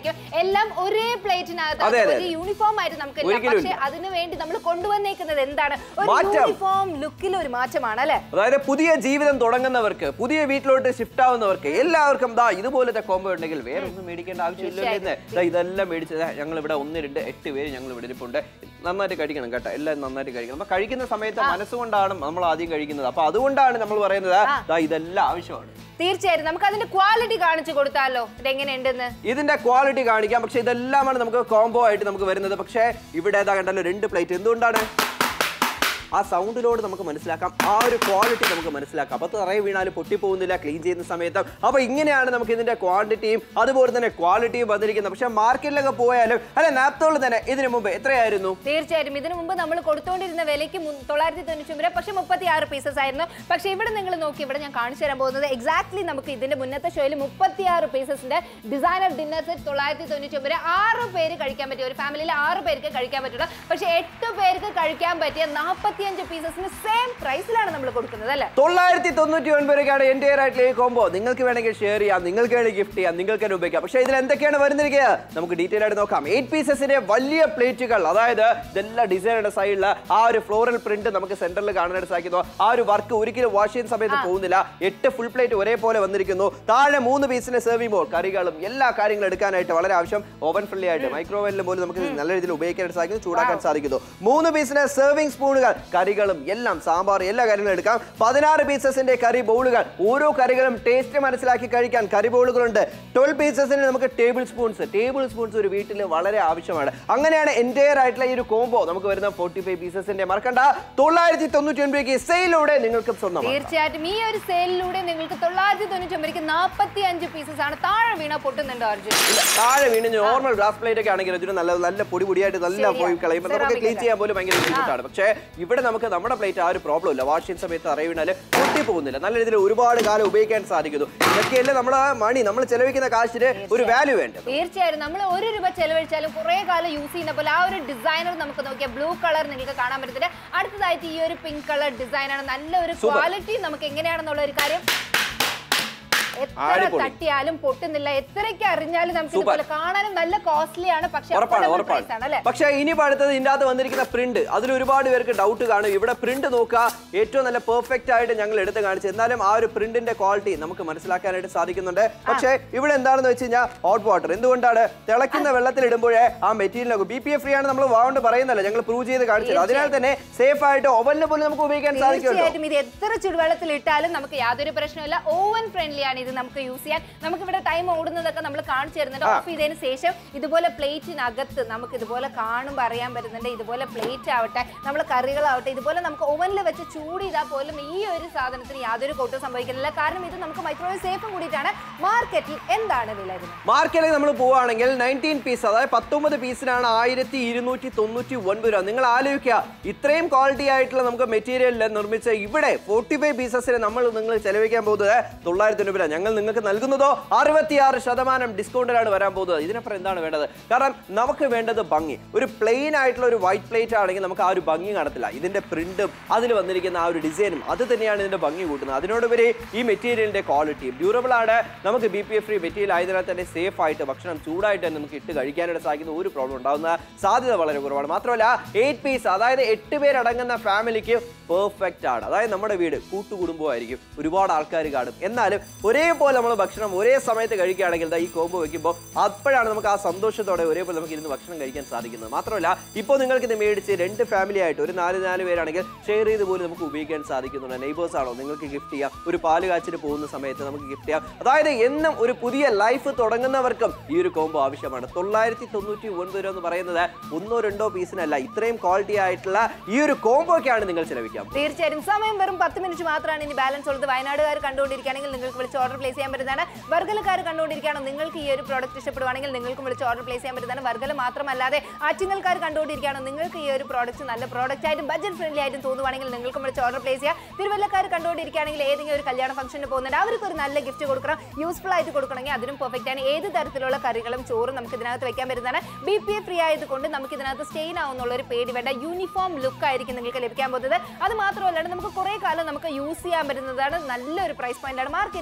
ആയിരിക്കും എല്ലാം ഒരേ അതെ, പ്ലേറ്റിനകത്ത് അതെ. ഒരു യൂണിഫോം ആയിട്ട് നമുക്ക് ഇല്ല. ഒരിക്കലും പക്ഷേ അതിനു വേണ്ടി നമ്മൾ കൊണ്ടുവന്നേക്കുന്നത് എന്താണ് ഒരു മാറ്റം. യൂണിഫോം ലുക്കിൽ ഒരു മാറ്റമാണ് അല്ലെ അതായത് പുതിയ ജീവിതം തുടങ്ങുന്നവർക്ക് പുതിയ വീട്ടിലോട്ട് ഷിഫ്റ്റ് ആവുന്നവർക്ക് എല്ലാവർക്കും ദാ ഇതുപോലത്തെ കോമ്പോ ഉണ്ടെങ്കിൽ വേറെ ഒന്നും മേടിക്കേണ്ട ആവശ്യമില്ലെന്ന് ദാ ഇതെല്ലാം മേടിച്ചത് ഞങ്ങൾ ഇവിടെ ഒന്ന് രണ്ട് എട്ട് പേര് ഞങ്ങൾ ഇവിടെ ഇരിപ്പുണ്ട് നന്നായിട്ട് കഴിക്കണം കേട്ടോ എല്ലാവരും നന്നായിട്ട് കഴിക്കണം അപ്പൊ കഴിക്കുന്ന സമയത്ത് മനസ്സുകൊണ്ടാണ് നമ്മൾ ആദ്യം കഴിക്കുന്നത് അപ്പൊ അതുകൊണ്ടാണ് നമ്മൾ പറയുന്നത് ദാ ഇതെല്ലാം ആവശ്യമാണ് തീർച്ചയായും നമുക്ക് അതിന്റെ ക്വാളിറ്റി കാണിച്ചു കൊടുത്താലോ ഇതെങ്ങനെയുണ്ടെന്ന് ഇതിന്റെ ക്വാളിറ്റി കാണിക്കാം പക്ഷെ ഇതെല്ലാമാണ് നമുക്ക് കോംബോ ആയിട്ട് നമുക്ക് വരുന്നത് പക്ഷേ ഇവിടെ ഏതാ കണ്ടല്ലോ രണ്ട് പ്ലേറ്റ് എന്തുകൊണ്ടാണ് ആ സൗണ്ടിലോട് നമുക്ക് മനസ്സിലാക്കാം ആ ഒരു ക്വാളിറ്റി നമുക്ക് മനസ്സിലാക്കാം അപ്പൊ തറയെ വീണാലും പൊട്ടിപ്പോകുന്നില്ല ക്ലീൻ ചെയ്യുന്ന സമയത്ത് അപ്പൊ ഇങ്ങനെയാണ് നമുക്ക് ഇതിന്റെ ക്വാണ്ടിറ്റിയും അതുപോലെ തന്നെ ക്വാളിറ്റിയും വന്നിരിക്കുന്നത് പക്ഷെ മാർക്കറ്റിലൊക്കെ പോയാലും അല്ലെ നാപ്തോൾ തന്നെ ഇതിനു മുമ്പ് എത്രയായിരുന്നു തീർച്ചയായിട്ടും ഇതിനു മുമ്പ് നമ്മൾ കൊടുത്തുകൊണ്ടിരുന്ന വിലയ്ക്ക് മു- തൊള്ളായിരത്തി തൊണ്ണൂറ്റി ഒമ്പത് പക്ഷെ മുപ്പത്തി ആറ് പീസസ് ആയിരുന്നു പക്ഷെ ഇവിടെ നിങ്ങൾ നോക്കി ഇവിടെ ഞാൻ കാണിച്ചു തരാൻ പോകുന്നത് എക്സാക്ട്ലി നമുക്ക് ഇതിന്റെ മുന്നത്തെ ഷോയിൽ മുപ്പത്തി ആറ് പീസസിന്റെ ഡിസൈനർ ഡിന്നർ സെറ്റ് തൊള്ളായിരത്തി തൊണ്ണൂറ്റി ഒമ്പത് ആറ് പേര് കഴിക്കാൻ പറ്റിയ ഒരു ഫാമിലിയിൽ ആറ് പേർക്ക് കഴിക്കാൻ പറ്റുള്ളൂ പക്ഷെ എട്ട് പേർക്ക് കഴിക്കാൻ പറ്റിയ നാൽപ്പത്തിയഞ്ച് പീസസിന് സെയിം പ്രൈസിലാണ് നമ്മൾ കൊടുക്കുന്നത് അല്ലേ തൊള്ളായിരത്തി തൊണ്ണൂറ്റി ഒൻപതൊക്കെയാണ് എൻ്റെ ആയിട്ടുള്ള ഈ കോംബോ നിങ്ങൾക്ക് വേണമെങ്കിൽ ഷെയർ ചെയ്യാം നിങ്ങൾക്ക് വേണമെങ്കിൽ ഗിഫ്റ്റ് ചെയ്യാം നിങ്ങൾക്ക് തന്നെ ഉപയോഗിക്കാം പക്ഷേ ഇതിൽ എന്തൊക്കെയാണ് വരുന്നിരിക്കുക നമുക്ക് ഡീറ്റെയിൽ ആയിട്ട് നോക്കാം എയ്റ്റ് പീസസിന്റെ വലിയ പ്ലേറ്റുകൾ അതായത് ഇതെല്ലാം ഡിസൈനറുടെ സൈഡിൽ ആ ഒരു ഫ്ലോറൽ പ്രിന്റ് നമുക്ക് സെന്ററിൽ കാണാനായിട്ട് സാധിക്കുന്നു ആ ഒരു വർക്ക് ഒരിക്കലും വാഷ് ചെയ്യുന്ന സമയത്ത് പോകുന്നില്ല എട്ട് ഫുൾ പ്ലേറ്റ് ഒരേപോലെ വന്നിരിക്കുന്നു താഴെ മൂന്ന് പീസിന് സെർവിംഗ് ബോൾ കറികളും എല്ലാ കാര്യങ്ങളും എടുക്കാനായിട്ട് വളരെ ആവശ്യം ഓവൻ ഫ്രണ്ട്ലി ആയിട്ട് മൈക്രോവേവിൽ പോലും നമുക്ക് ഇത് നല്ല രീതിയിൽ ഉപയോഗിക്കാനായിട്ട് സാധിക്കുന്നു ചൂടാക്കാൻ സാധിക്കുന്നു മൂന്ന് പീസിന് സെർവിംഗ് സ്പൂണുകൾ കറികളും എല്ലാം സാമ്പാർ എല്ലാ കാര്യങ്ങളും എടുക്കാം പതിനാറ് പീസസിന്റെ കറി ബൗളുകൾ ഓരോ കറികളും ടേസ്റ്റ് മനസ്സിലാക്കി കഴിക്കാൻ കറി ബൗളുകളുണ്ട് ട്വൽവ് പീസസിന് നമുക്ക് ടേബിൾ സ്പൂൺസ് ടേബിൾ സ്പൂൺസ് ഒരു വീട്ടിൽ വളരെ ആവശ്യമാണ് അങ്ങനെയാണ് എൻറ്റയർ ആയിട്ടുള്ള ഈ ഒരു കോംബോ നമുക്ക് വരുന്ന ഫോർട്ടി ഫൈവ് പീസസിന്റെ മറക്കണ്ട തൊള്ളായിരത്തി തൊണ്ണൂറ്റി ഒൻപത് സെയിലൂടെ നിങ്ങൾക്ക് സ്വന്തം തീർച്ചയായിട്ടും ഈ ഒരു സെയിലിലൂടെ നിങ്ങൾക്ക് തൊള്ളായിരത്തി തൊണ്ണൂറ്റി ഒമ്പതിക്ക് നാൽപ്പത്തി അഞ്ച് പീസസ് ആണ് താഴെ വീണ പൊട്ടുന്നുണ്ടോ അർജുൻ താഴെ വീണ് നോർമൽ ഗ്ലാസ് പ്ലേറ്റ് ഒക്കെ ആണെങ്കിൽ ഇതിന് നല്ല നല്ല പൊടി പൊടിയായിട്ട് നല്ല ശരിയാ. പോയി കളയുമ്പോൾ നമുക്ക് Ceramic ക്ലീൻ ഒക്കെ. ചെയ്യാൻ പോലും ഭയങ്കര ബുദ്ധിമുട്ടാണ് പക്ഷേ ഇവിടെ നമുക്ക് നമ്മുടെ പ്ലേറ്റ് ആ ഒരു പ്രോബ്ലം ഇല്ല വാഷ് ചെയ്യുന്ന സമയത്ത് അറിയ വീണാൽ പൊട്ടി പോകുന്നില്ല നല്ല രീതിയിൽ ഒരുപാട് കാലം ഉപയോഗിക്കാൻ സാധിക്കുന്നു ഇതൊക്കെയല്ലേ നമ്മുടെ മണി നമ്മൾ ചെലവഴിക്കുന്ന കാശിന് ഒരു വാല്യൂ വേണ്ടത് തീർച്ചയായും നമ്മൾ ഒരു രൂപ ചെലവഴിച്ചാലും കുറെ കാലം യൂസ് ചെയ്യുന്ന പോലെ ആ ഒരു ഡിസൈനർ നമുക്ക് നോക്കിയാൽ ബ്ലൂ കളർ നിങ്ങൾക്ക് കാണാൻ പറ്റത്തില്ല അടുത്തതായിട്ട് ഈ ഒരു പിങ്ക് കളർ ഡിസൈനാണ് നല്ല ഒരു Super. ക്വാളിറ്റി നമുക്ക് എങ്ങനെയാണെന്നുള്ള ഒരു കാര്യം എത്ര അടിപൊളി. തട്ടിയാലും പൊട്ടുന്നില്ല എത്രയൊക്കെ അറിഞ്ഞാലും നമുക്ക് Super. ഇതുപോലെ കാണാനും നല്ല കോസ്റ്റ്ലി ആണ് പക്ഷെ ഉറപ്പാണ് affordable ഉറപ്പാണ് price ആണ് അല്ലേ പക്ഷേ ഇനി അടുത്തത് ഇതിന്റെ അകത്ത് വന്നിരിക്കുന്ന പ്രിന്റ് അതിൽ ഒരുപാട് പേർക്ക് ഡൗട്ട് കാണും ഇവിടെ പ്രിന്റ് നോക്കുക ഏറ്റവും നല്ല പെർഫെക്റ്റ് ആയിട്ട് ഞങ്ങൾ എടുത്ത് കാണിച്ചു എന്നാലും ആ ഒരു പ്രിന്റിന്റെ ക്വാളിറ്റി നമുക്ക് മനസ്സിലാക്കാനായിട്ട് സാധിക്കുന്നുണ്ട് പക്ഷേ ഇവിടെ എന്താണെന്ന് വെച്ച് കഴിഞ്ഞാൽ ഹോട്ട് വാട്ടർ എന്തുകൊണ്ടാണ് തിളയ്ക്കുന്ന വെള്ളത്തിൽ ഇടുമ്പോഴേ ആ material B P F free ആണ് നമ്മൾ വാണ്ട് പറയുന്നല്ലോ ഞങ്ങൾ പ്രൂവ് ചെയ്ത് കാണിച്ചത് അതിനാൽ തന്നെ സേഫ് ആയിട്ട് ഓവനിൽ പോലും നമുക്ക് ഉപയോഗിക്കാൻ സാധിക്കുമല്ലോ തീർച്ചയായിട്ടും ഇത് എത്ര ചുടുവെള്ളത്തിൽ ഇട്ടാലും നമുക്ക് യാതൊരു പ്രശ്നമില്ല ഓവൻ ഫ്രണ്ട്ലി ആണ് ഇത് നമുക്ക് യൂസ് ചെയ്യാൻ നമുക്ക് ഇവിടെ ടൈം ഓടുന്നതൊക്കെ നമ്മൾ കാണിച്ചു തരുന്നുണ്ട് ഓഫ് ചെയ്തതിന് ശേഷം ഇതുപോലെ പ്ലേറ്റിനകത്ത് നമുക്ക് ഇതുപോലെ കാണുമ്പോൾ അറിയാൻ പറ്റുന്നുണ്ട് ഇതുപോലെ പ്ലേറ്റ് ആവട്ടെ നമ്മൾ കറികളാവട്ടെ ഇതുപോലെ നമുക്ക് ഓവനിൽ വെച്ച് ചൂട് ചെയ്താൽ പോലും ഈ ഒരു സാധനത്തിന് യാതൊരു കോട്ടും സംഭവിക്കുന്നില്ല കാരണം ഇത് നമുക്ക് മൈക്രോവേവ് സേഫും കൂടിയിട്ടാണ് മാർക്കറ്റിൽ എന്താണ് വില ഇതിന് മാർക്കറ്റിൽ നമ്മൾ പോവുകയാണെങ്കിൽ നയൻറ്റീൻ പീസ് അതായത് പത്തൊമ്പത് പീസിനാണ് ആയിരത്തി ഇരുന്നൂറ്റി തൊണ്ണൂറ്റി ഒൻപത് രൂപ നിങ്ങൾ ആലോചിക്കുക ഇത്രയും ക്വാളിറ്റി ആയിട്ടുള്ള നമുക്ക് മെറ്റീരിയലിൽ നിർമ്മിച്ച ഇവിടെ ഫോർട്ടി ഫൈവ് പീസസിന് നമ്മൾ നിങ്ങൾ ചെലവഴിക്കാൻ പോകുന്നത് തൊള്ളായിരത്തി തൊണ്ണൂറ് രൂപ ഞങ്ങൾ നിങ്ങൾക്ക് നൽകുന്നതോ അറുപത്തിയാറ് ശതമാനം ഡിസ്കൗണ്ടിലാണ് വരാൻ പോകുന്നത് ഇതിനപ്പുറം എന്താണ് വേണ്ടത് കാരണം നമുക്ക് വേണ്ടത് ഭംഗി ഒരു പ്ലെയിൻ ആയിട്ടുള്ള ഒരു വൈറ്റ് പ്ലേറ്റ് ആണെങ്കിൽ നമുക്ക് ആ ഒരു ഭംഗി കാണത്തില്ല ഇതിന്റെ പ്രിന്റും അതിൽ വന്നിരിക്കുന്ന ആ ഒരു ഡിസൈനും അത് തന്നെയാണ് ഇതിന്റെ ഭംഗി കൂട്ടുന്നത് അതിനോടുപരി ഈ മെറ്റീരിയലിന്റെ ക്വാളിറ്റി ഡ്യൂറബിൾ ആണ് നമുക്ക് B P F free material ആയതിനാൽ തന്നെ സേഫ് ആയിട്ട് ഭക്ഷണം ചൂടായിട്ട് തന്നെ നമുക്ക് ഇട്ട് കഴിക്കാനായിട്ട് സാധിക്കുന്ന ഒരു പ്രോബ്ലം ഉണ്ടാകുന്ന സാധ്യത വളരെ കുറവാണ് മാത്രമല്ല എയ്റ്റ് പീസ് അതായത് എട്ട് പേരടങ്ങുന്ന ഫാമിലിക്ക് പെർഫെക്റ്റ് ആണ് അതായത് നമ്മുടെ വീട് കൂട്ടുകുടുംബമായിരിക്കും ഒരുപാട് ആൾക്കാർ കാണും എന്നാലും ഒരേപോലെ നമ്മൾ ഭക്ഷണം ഒരേ സമയത്ത് കഴിക്കുകയാണെങ്കിൽ ദാ ഈ കോമ്പോ വെക്കുമ്പോൾ അപ്പോഴാണ് നമുക്ക് ആ സന്തോഷത്തോടെ ഒരേപോലെ നമുക്ക് ഇരുന്ന് ഭക്ഷണം കഴിക്കാൻ സാധിക്കുന്നത് മാത്രമല്ല ഇപ്പോൾ നിങ്ങൾക്ക് ഇത് മേടിച്ച് രണ്ട് ഫാമിലി ആയിട്ട് ഒരു നാല് നാല് പേരാണെങ്കിൽ ഷെയർ ചെയ്ത് പോലും നമുക്ക് ഉപയോഗിക്കാൻ സാധിക്കുന്നുണ്ട് നെയ്ബേഴ്സ് ആണോ നിങ്ങൾക്ക് ഗിഫ്റ്റ് ചെയ്യാം ഒരു പാല് കാച്ചിന് പോകുന്ന സമയത്ത് നമുക്ക് ഗിഫ്റ്റ് ചെയ്യാം അതായത് എന്നും ഒരു പുതിയ ലൈഫ് തുടങ്ങുന്നവർക്കും ഈ ഒരു കോംബോ ആവശ്യമാണ് തൊള്ളായിരത്തി തൊണ്ണൂറ്റി ഒൻപത് രൂപ എന്ന് പറയുന്നത് ഒന്നോ രണ്ടോ പീസിനല്ല ഇത്രയും ക്വാളിറ്റി ആയിട്ടുള്ള ഈ ഒരു കോംബോക്കാണ് നിങ്ങൾ ചെലവിക്കാൻ പോകുന്നത്. തീർച്ചയായും സമയം വെറും പത്ത് മിനിറ്റ് മാത്രമാണ് ഇനി ബാലൻസ് ഉള്ളത് വയനാടുകാർ കണ്ടുകൊണ്ടിരിക്കുകയാണെങ്കിൽ നിങ്ങൾക്ക് വിളിച്ച് ഓർഡർ പ്ലേസ് ചെയ്യാൻ പറ്റുന്നതാണ് വർഗലക്കാർ കണ്ടുകൊണ്ടിരിക്കുകയാണോ നിങ്ങൾക്ക് ഈ ഒരു പ്രോഡക്റ്റ് ഇഷ്ടപ്പെടുവാണെങ്കിൽ നിങ്ങൾക്കും വിളിച്ച് ഓർഡർ പ്ലേസ് ചെയ്യാൻ പറ്റുന്നതാണ് വർഗല മാത്രമല്ലാതെ ആറ്റിങ്ങൽക്കാർ കണ്ടുകൊണ്ടിരിക്കുകയാണോ നിങ്ങൾക്ക് ഈ ഒരു പ്രോഡക്റ്റ് നല്ല പ്രോഡക്റ്റ് ആയിട്ടും ബഡ്ജറ്റ് ഫ്രണ്ട്ലി ആയിട്ടും തോന്നുവാണെങ്കിൽ നിങ്ങൾക്കും വിളിച്ച് ഓർഡർ പ്ലേസ് ചെയ്യാം തിരുവല്ലക്കാർ കണ്ടുകൊണ്ടിരിക്കുകയാണെങ്കിൽ ഏതെങ്കിലും ഒരു കല്യാണ ഫംഗ്ഷന് പോകുന്നുണ്ട് അവർക്ക് ഒരു നല്ല ഗിഫ്റ്റ് കൊടുക്കണം യൂസ്ഫുൾ ആയിട്ട് കൊടുക്കണമെങ്കിൽ അതിനും പെർഫെക്റ്റ് ആണ് ഏത് തരത്തിലുള്ള കറികളും ചോറും നമുക്ക് ഇതിനകത്ത് വെക്കാൻ പറ്റുന്നതാണ് ബി പി എ ഫ്രീ ആയതുകൊണ്ട് നമുക്ക് ഇതിനകത്ത് സ്റ്റെയിൻ ആവുന്നുള്ള ഒരു പേടി വേണ്ട യൂണിഫോം ലുക്ക് ആയിരിക്കും നിങ്ങൾക്ക് ലഭിക്കാൻ പോകുന്നത് അത് മാത്രമല്ലാണ്ട് നമുക്ക് കുറെ കാലം നമുക്ക് യൂസ് ചെയ്യാൻ പറ്റുന്നതാണ് നല്ലൊരു പ്രൈസ് പോയിന്റ് ആണ് മാർക്കറ്റിൽ എന്താണ്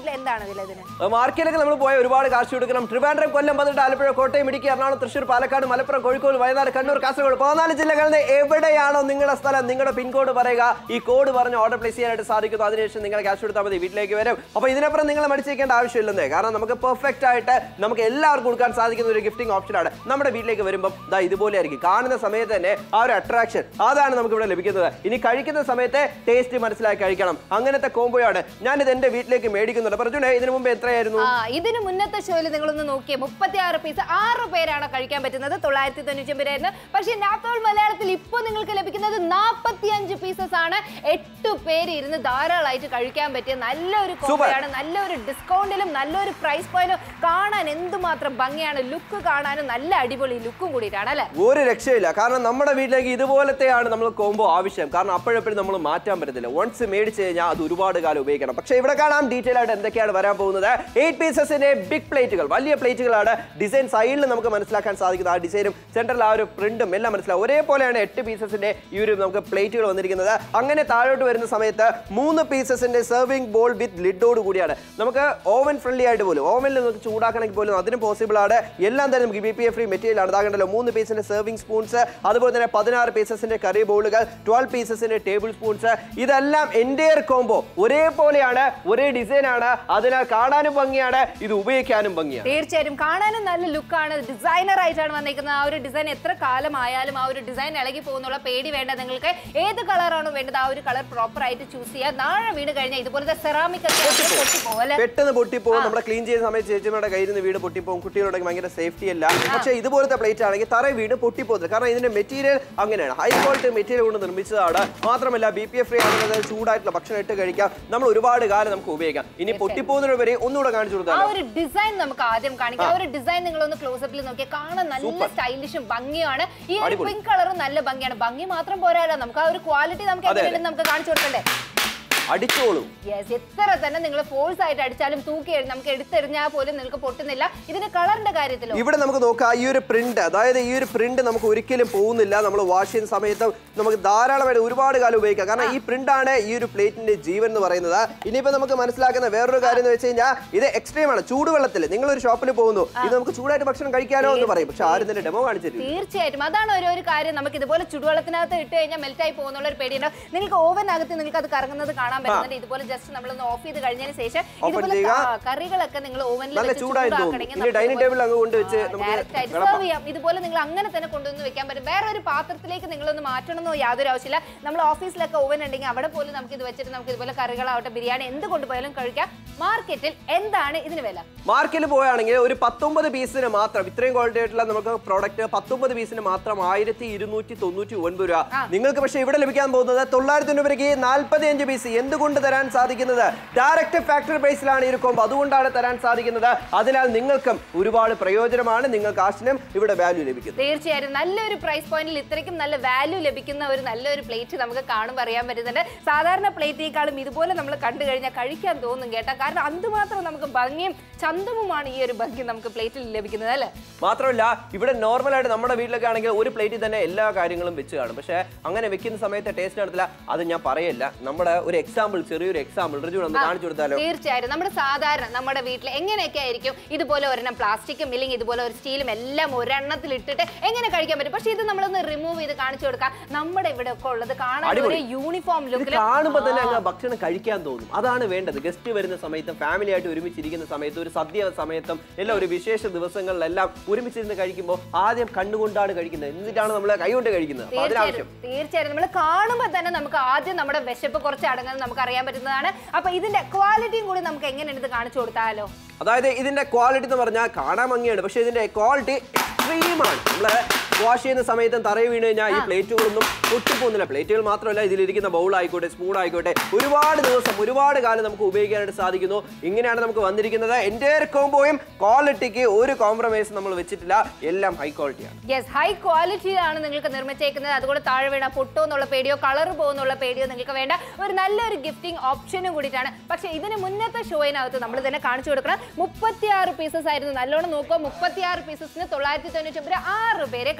എത്രയാണ് വില ഇതിന് മാർക്കറ്റിലൊക്കെ നമ്മൾ പോയ ഒരുപാട് കാശ് കൊടുക്കണം ട്രിവാൻഡ്രം കൊല്ലം പതിനെട്ട് ആലപ്പുഴ കോട്ടയം ഇടുക്കി എറണാകുളം തൃശ്ശൂർ പാലക്കാട് മലപ്പുറം കോഴിക്കോട് വയനാട് കണ്ണൂർ കാസർഗോഡ് പതിനാല് ജില്ലകളിൽ നിന്ന് എവിടെയാണോ നിങ്ങളുടെ സ്ഥലം നിങ്ങളുടെ പിൻകോഡ് പറയുക ഈ കോഡ് പറഞ്ഞ് ഓർഡർ പ്ലേസ് ചെയ്യാനായിട്ട് സാധിക്കുന്നു അതിനുശേഷം നിങ്ങൾ ക്യാഷ് കൊടുത്താൽ മതി വീട്ടിലേക്ക് വരും അപ്പോൾ ഇതിനപ്പുറം നിങ്ങൾ മടിച്ചേക്കേണ്ട ആവശ്യമില്ലെന്നേ കാരണം നമുക്ക് പെർഫെക്റ്റ് ആയിട്ട് നമുക്ക് എല്ലാവർക്കും കൊടുക്കാൻ സാധിക്കുന്ന ഒരു ഗിഫ്റ്റിംഗ് ഓപ്ഷനാണ് നമ്മുടെ വീട്ടിലേക്ക് വരുമ്പോൾ ദാ ഇതുപോലെ ആയിരിക്കും കാണുന്ന സമയത്ത് തന്നെ ആ ഒരു അട്രാക്ഷൻ അതാണ് നമുക്ക് ഇവിടെ ലഭിക്കുന്നത് ഇനി കഴിക്കുന്ന സമയത്ത് ടേസ്റ്റ് മനസ്സിലാക്കി കഴിക്കണം അങ്ങനത്തെ കോംബോയാണ് ഞാനിത് എന്റെ വീട്ടിലേക്ക് മേടിക്കുന്നുണ്ട് പറഞ്ഞേ ഇതിനു മുമ്പ് എത്രയായിരുന്നു ആ ഇതിന് മുന്നത്തെ ഷോയിൽ നിങ്ങളൊന്ന് നോക്കിയേ മുപ്പത്തി ആറ് പീസ് ആറ് പേരാണ് കഴിക്കാൻ പറ്റുന്നത് തൊള്ളായിരത്തി തൊണ്ണൂറ്റി ഒമ്പതായിരുന്നു പക്ഷേ നാത്തോൾ മലയാളത്തിൽ ഇപ്പോൾ നിങ്ങൾക്ക് ലഭിക്കുന്നത് നാൽപ്പത്തി അഞ്ച് പീസസ് ആണ് എട്ട് പേര് ഇരുന്ന് ധാരാളമായിട്ട് കഴിക്കാൻ പറ്റിയ നല്ലൊരു കോമ്പയാണ് നല്ലൊരു ഡിസ്കൗണ്ടിലും നല്ലൊരു പ്രൈസ് പോയിന്റും കാണാൻ എന്തുമാത്രം ഭംഗിയാണ് ലുക്ക് കാണാനും നല്ല അടിപൊളി ലുക്കും കൂടിയിട്ടാണ് അല്ലെ ഒരു രക്ഷയില്ല കാരണം നമ്മുടെ വീട്ടിലേക്ക് ഇതുപോലത്തെയാണ് നമ്മൾ കോംബോ ആവശ്യം കാരണം അപ്പോഴെപ്പോഴും നമ്മൾ മാറ്റാൻ പറ്റത്തില്ല വൺസ് മേടിച്ച് കഴിഞ്ഞാൽ അത് ഒരുപാട് കാലം ഉപയോഗിക്കണം പക്ഷേ ഇവിടെ കാണാം ഡീറ്റെയിൽ ആയിട്ട് എന്തൊക്കെയാണ് വരാൻ പോകുന്നത് എയ്റ്റ് പീസസിന്റെ ബിഗ് പ്ലേറ്റുകൾ വലിയ പ്ലേറ്റുകളാണ് ഡിസൈൻ സൈഡിൽ നമുക്ക് മനസ്സിലാക്കാൻ സാധിക്കുന്നത് ആ ഡിസൈനും സെൻട്രൽ ആ ഒരു പ്രിന്റും എല്ലാം മനസ്സിലാവും ഒരേപോലെയാണ് എട്ട് പീസസിന്റെ ഈ ഒരു നമുക്ക് പ്ലേറ്റുകൾ വന്നിരിക്കുന്നത് അങ്ങനെ താഴോട്ട് വരുന്ന സമയത്ത് മൂന്ന് പീസസിന്റെ സെർവിംഗ് ബോൾ വിത്ത് ലിഡോട് കൂടിയാണ് നമുക്ക് ഓവൻ ഫ്രണ്ട്ലി ആയിട്ട് പോലും ഓവനിൽ നമുക്ക് ചൂടാക്കണമെങ്കിൽ പോലും അതിനും പോസിബിൾ ആണ് എല്ലാം തന്നെ നമുക്ക് B P F free material ആണ് അതാകണ്ടല്ലോ മൂന്ന് പീസിന്റെ സെർവിംഗ് സ്പൂൺസ് അതുപോലെ തന്നെ പതിനാറ് പീസസിന്റെ കറി ബോളുകൾ ട്വൽവ് പീസസിന്റെ ടേബിൾ സ്പൂൺസ് ഇതെല്ലാം എൻറ്റയർ കോംബോ ഒരേപോലെയാണ് ഒരേ ഡിസൈൻ ആണ് അതിനാൽ കാണാനും ഭംഗിയാണ് ഇത് ഉപയോഗിക്കാനും ഭംഗിയാണ് തീർച്ചയായും കാണാനും നല്ല ലുക്കാണ് ഡിസൈനർ ആയിട്ടാണ് വന്നിരിക്കുന്നത് ആ ഒരു ഡിസൈൻ എത്ര കാലമായാലും ആ ഒരു ഡിസൈൻ ഇളകി പോകുന്നുള്ള പേടി വേണ്ട നിങ്ങൾക്ക് ഏത് കളറാണോ വേണ്ടത് ആ ഒരു കളർ പ്രോപ്പർ ആയിട്ട് ചൂസ് ചെയ്യുക നാളെ വീട് കഴിഞ്ഞാൽ ഇതുപോലത്തെ സെറാമിക് ഒക്കെ പൊട്ടിപ്പോകും അല്ലെ പെട്ടെന്ന് പൊട്ടിപ്പോകും നമ്മുടെ ക്ലീൻ ചെയ്യുന്ന സമയത്ത് ചേച്ചിമാരുടെ കയ്യിൽ നിന്ന് വീട് പൊട്ടിപ്പോകും കുട്ടികളുണ്ടെങ്കിൽ ഭയങ്കര സേഫ്റ്റി അല്ല പക്ഷേ ഇതുപോലത്തെ പ്ലേറ്റ് ആണെങ്കിൽ തറ വീട് പൊട്ടിപ്പോകത്തില്ല കാരണം ഇതിന്റെ മെറ്റീരിയൽ അങ്ങനെയാണ് ഹൈ ക്വാളിറ്റി മെറ്റീരിയൽ കൊണ്ട് നിർമ്മിച്ചതാണ് മാത്രമല്ല ബി പി എഫ് ഫ്രീ ആണെങ്കിൽ ചൂടായിട്ടുള്ള ഭക്ഷണം ഇട്ട് കഴിക്കാം നമ്മൾ ഒരുപാട് കാലം നമുക്ക് ഉപയോഗിക്കാം ഇനി പൊട്ടിപ്പോകുന്നതിന് വരെ ഒന്നുകൂടെ കാണിച്ചു ആ കൊടുത്താലോ ഒരു ഡിസൈൻ നമുക്ക് ആദ്യം കാണിക്കാം ആ ഒരു ഡിസൈൻ നിങ്ങളൊന്ന് ക്ലോസപ്പിൽ നോക്കിയാൽ കാണാൻ നല്ല സ്റ്റൈലിഷും ഭംഗിയാണ് ഈ ഒരു അടിപൊളി. പിങ്ക് കളറും നല്ല ഭംഗിയാണ് ഭംഗി മാത്രം പോരാല്ലോ നമുക്ക് ആ ഒരു ക്വാളിറ്റി നമുക്ക് അതെ, അതെ. എങ്ങനെയുണ്ടെന്ന് നമുക്ക് കാണിച്ചു കൊടുക്കണ്ടേ അടിച്ചോളൂ യെസ് എത്ര തന്നെ നിങ്ങൾ ഫോഴ്സ് ആയിട്ട് അടിച്ചാലും തൂക്കി എഴി- നമുക്ക് എടുത്തെറിഞ്ഞാൽ പോലും നിങ്ങൾക്ക് പൊട്ടുന്നില്ല ഇതിന്റെ കളറിന്റെ കാര്യത്തിലോ ഇവിടെ നമുക്ക് നോക്കാം ഈ ഒരു പ്രിന്റ് അതായത് ഈ ഒരു പ്രിന്റ് നമുക്ക് ഒരിക്കലും പോകുന്നില്ല നമ്മൾ വാഷ് ചെയ്യുന്ന സമയത്ത് നമുക്ക് ധാരാളമായിട്ട് ഒരുപാട് കാലം ഉപയോഗിക്കാം കാരണം ഈ പ്രിന്റ് ആണ് ഈ ഒരു പ്ലേറ്റിന്റെ ജീവൻ എന്ന് പറയുന്നത് ഇനിയിപ്പോ നമുക്ക് മനസ്സിലാക്കുന്ന വേറൊരു കാര്യം എന്ന് വെച്ച് കഴിഞ്ഞാൽ ഇത് എക്സ്ട്രീം ആണ് ചൂടുവെള്ളത്തിൽ നിങ്ങൾ ഒരു ഷോപ്പിൽ പോകുന്നു ഇത് നമുക്ക് ചൂടായിട്ട് ഭക്ഷണം കഴിക്കാനോ എന്ന് പറയും പക്ഷെ ആരും തന്നെ ഡെമോ കാണിച്ചിട്ടില്ല തീർച്ചയായിട്ടും അതാണ് ഒരു ഒരു കാര്യം നമുക്ക് ഇതുപോലെ ചുടുവെള്ളത്തിനകത്ത് ഇട്ട് കഴിഞ്ഞാൽ മെൽറ്റ് ആയി പോകുന്നുള്ള ഒരു പേടിയുണ്ടാവും നിങ്ങൾക്ക് ഓവനകത്ത് നിങ്ങൾക്ക് അത് കറങ്ങുന്നത് കാണാൻ പറ്റുന്നുണ്ട് ഇതുപോലെ ജസ്റ്റ് നമ്മളൊന്ന് ഓഫ് ചെയ്ത് കഴിഞ്ഞതിന് ശേഷം ഇതുപോലെ ചെയ്യുക. ക- കറികളൊക്കെ നിങ്ങൾ ഓവനിൽ നല്ല ചൂടായി തോന്നും ഇനി ഡൈനിങ് ടേബിൾ അങ്ങ് കൊണ്ടുവച്ച് നമുക്ക് ഡയറക്റ്റ് ആയിട്ട് സെർവ് ചെയ്യാം ഇതുപോലെ നിങ്ങൾ അങ്ങനെ തന്നെ കൊണ്ടുവന്ന് വെക്കാൻ പറ്റും വേറെ ഒരു പാത്രത്തിലേക്ക് നിങ്ങളൊന്ന് മാറ്റണമെന്നോ യാതൊരു ആവശ്യമില്ല നമ്മൾ ഓഫീസിലൊക്കെ ഓവൻ ഉണ്ടെങ്കിൽ അവിടെ പോലും നമുക്ക് ഇത് വെച്ചിട്ട് നമുക്ക് ഇതുപോലെ കറികളാവട്ടെ ബിരിയാണി എന്ത് കൊണ്ടുപോയാലും കഴിക്കാം മാർക്കറ്റിൽ എന്താണ് ഇതിന് വില മാർക്കറ്റിൽ പോവുകയാണെങ്കിൽ ഒരു പത്തൊമ്പത് പീസിന് മാത്രം ഇത്രയും ക്വാളിറ്റി ആയിട്ടുള്ള നമുക്ക് പ്രോഡക്റ്റ് പത്തൊമ്പത് പീസിന് മാത്രം ആയിരത്തി ഇരുന്നൂറ്റി തൊണ്ണൂറ്റി ഒൻപത് രൂപ നിങ്ങൾക്ക് പക്ഷേ ഇവിടെ ലഭിക്കാൻ പോകുന്നത് തൊള്ളായിരത്തി തൊണ്ണൂറ്റി നാൽപ്പത്തി അഞ്ച് പീസ് എന്തുകൊണ്ട് തരാൻ സാധിക്കുന്നത് ഡയറക്റ്റ് ഫാക്ടറി പ്രൈസിലാണ് ഈ ഒരു കോമ്പ് അതുകൊണ്ടാണ് തരാൻ സാധിക്കുന്നത് അതിനാൽ നിങ്ങൾക്കും ഒരുപാട് പ്രയോജനമാണ് നിങ്ങൾക്ക് കാശിനും ഇവിടെ വാല്യൂ ലഭിക്കുന്നത് തീർച്ചയായും നല്ലൊരു പ്രൈസ് പോയിന്റിൽ ഇത്രയ്ക്കും നല്ല വാല്യൂ ലഭിക്കുന്ന ഒരു നല്ലൊരു പ്ലേറ്റ് നമുക്ക് കാണുമ്പോൾ അറിയാൻ പറ്റുന്നുണ്ട് സാധാരണ പ്ലേറ്റിനേക്കാളും ഇതുപോലെ നമ്മൾ കണ്ടു കഴിഞ്ഞാൽ കഴിക്കാൻ തോന്നും കേട്ടോ കാരണം അതുമാത്രം നമുക്ക് ഭംഗിയും ചന്തവുമാണ് ഈ ഒരു ഭംഗി നമുക്ക് പ്ലേറ്റിൽ ലഭിക്കുന്നത് അല്ലേ മാത്രമല്ല ഇവിടെ നോർമൽ ആയിട്ട് നമ്മുടെ വീട്ടിലൊക്കെ ആണെങ്കിൽ ഒരു പ്ലേറ്റിൽ തന്നെ എല്ലാ കാര്യങ്ങളും വെച്ച് കാണും പക്ഷേ അങ്ങനെ വെക്കുന്ന സമയത്ത് ടേസ്റ്റ് നടത്തില്ല അത് ഞാൻ പറയില്ല നമ്മുടെ ഒരു എക്സാമ്പിൾ ചെറിയൊരു എക്സാമ്പിൾ റിജു ഒന്ന് കാണിച്ചു കൊടുത്താലോ തീർച്ചയായും നമ്മുടെ സാധാരണ നമ്മുടെ വീട്ടിൽ എങ്ങനെയൊക്കെ ആയിരിക്കും ഇതുപോലെ ഒരെണ്ണം പ്ലാസ്റ്റിക്കും ഇല്ലെങ്കിൽ ഇതുപോലെ ഒരു സ്റ്റീലും എല്ലാം ഒരെണ്ണത്തിൽ ഇട്ടിട്ട് എങ്ങനെ കഴിക്കാൻ പറ്റും പക്ഷെ ഇത് നമ്മളൊന്ന് റിമൂവ് ചെയ്ത് കാണിച്ചു കൊടുക്കാം നമ്മുടെ ഇവിടെ ഒക്കെ ഉള്ളത് കാണാൻ ഒരു അടിപൊളി. യൂണിഫോം ഇത് ലുക്കിൽ കാണുമ്പോൾ തന്നെ അങ്ങ് ഭക്ഷണം കഴിക്കാൻ തോന്നും അതാണ് വേണ്ടത് ഗസ്റ്റ് വരുന്ന സമയത്തും ഫാമിലി ആയിട്ട് ഒരുമിച്ചിരിക്കുന്ന സമയത്തും ഒരു സദ്യ സമയത്തും എല്ലാം ഒരു വിശേഷ ദിവസങ്ങളിലെല്ലാം ഒരുമിച്ചിരുന്ന് കഴിക്കുമ്പോൾ ആദ്യം കണ്ണുകൊണ്ടാണ് കഴിക്കുന്നത് എന്നിട്ടാണ് നമ്മൾ കൈകൊണ്ട് കഴിക്കുന്നത് അപ്പൊ അതിനാവശ്യം തീർച്ചയായും തീർച്ചയായും നമ്മൾ കാണുമ്പോൾ തന്നെ നമുക്ക് ആദ്യം നമ്മുടെ വിശപ്പ് കുറച്ച് അടങ്ങുന്നത് നമുക്ക് അറിയാൻ പറ്റുന്നതാണ് അപ്പൊ ഇതിന്റെ ക്വാളിറ്റിയും കൂടി നമുക്ക് എങ്ങനെയാണ് ഇത് കാണിച്ചു കൊടുത്താലോ അതായത് ഇതിന്റെ ക്വാളിറ്റി എന്ന് പറഞ്ഞാൽ കാണാൻ ഭംഗിയാണ് പക്ഷെ ഇതിന്റെ ക്വാളിറ്റി എക്സ്ട്രീമാണ് നമ്മള് വാഷ് ചെയ്യുന്ന സമയത്തും തറയിൽ വീണ് കഴിഞ്ഞാൽ ഈ പ്ലേറ്റുകളൊന്നും പൊട്ടിപ്പോകുന്നില്ല പ്ലേറ്റുകൾ മാത്രമല്ല ഇതിലിരിക്കുന്ന ബൗൾ ആയിക്കോട്ടെ സ്പൂൺ ആയിക്കോട്ടെ ഒരുപാട് ദിവസം ഒരുപാട് കാലം നമുക്ക് ഉപയോഗിക്കാനായിട്ട് സാധിക്കുന്നു ഇങ്ങനെയാണ് നമുക്ക് വന്നിരിക്കുന്നത് എൻ്റെ കോംബോയും ക്വാളിറ്റിക്ക് ഒരു കോംപ്രമൈസ് നമ്മൾ വെച്ചിട്ടില്ല എല്ലാം ഹൈ ക്വാളിറ്റിയാണ് യെസ് ഹൈ ക്വാളിറ്റിയിലാണ് നിങ്ങൾക്ക് നിർമ്മിച്ചേക്കുന്നത് അതുകൊണ്ട് താഴെ വീണ പൊട്ടോ എന്നുള്ള പേടിയോ കളർ പോകുന്നുള്ള പേടിയോ നിങ്ങൾക്ക് വേണ്ട ഒരു നല്ലൊരു ഗിഫ്റ്റിംഗ് ഓപ്ഷനും കൂടിയിട്ടാണ് പക്ഷേ ഇതിന് മുന്നത്തെ ഷോയിനകത്ത് നമ്മൾ തന്നെ കാണിച്ചു കൊടുക്കണം മുപ്പത്തിയാറ് പീസസ് ആയിരുന്നു നല്ലോണം നോക്കുക മുപ്പത്തിയാറ് പീസസിന് തൊള്ളായിരത്തി തൊണ്ണൂറ്റി ഒമ്പത് ആറ് പേരെ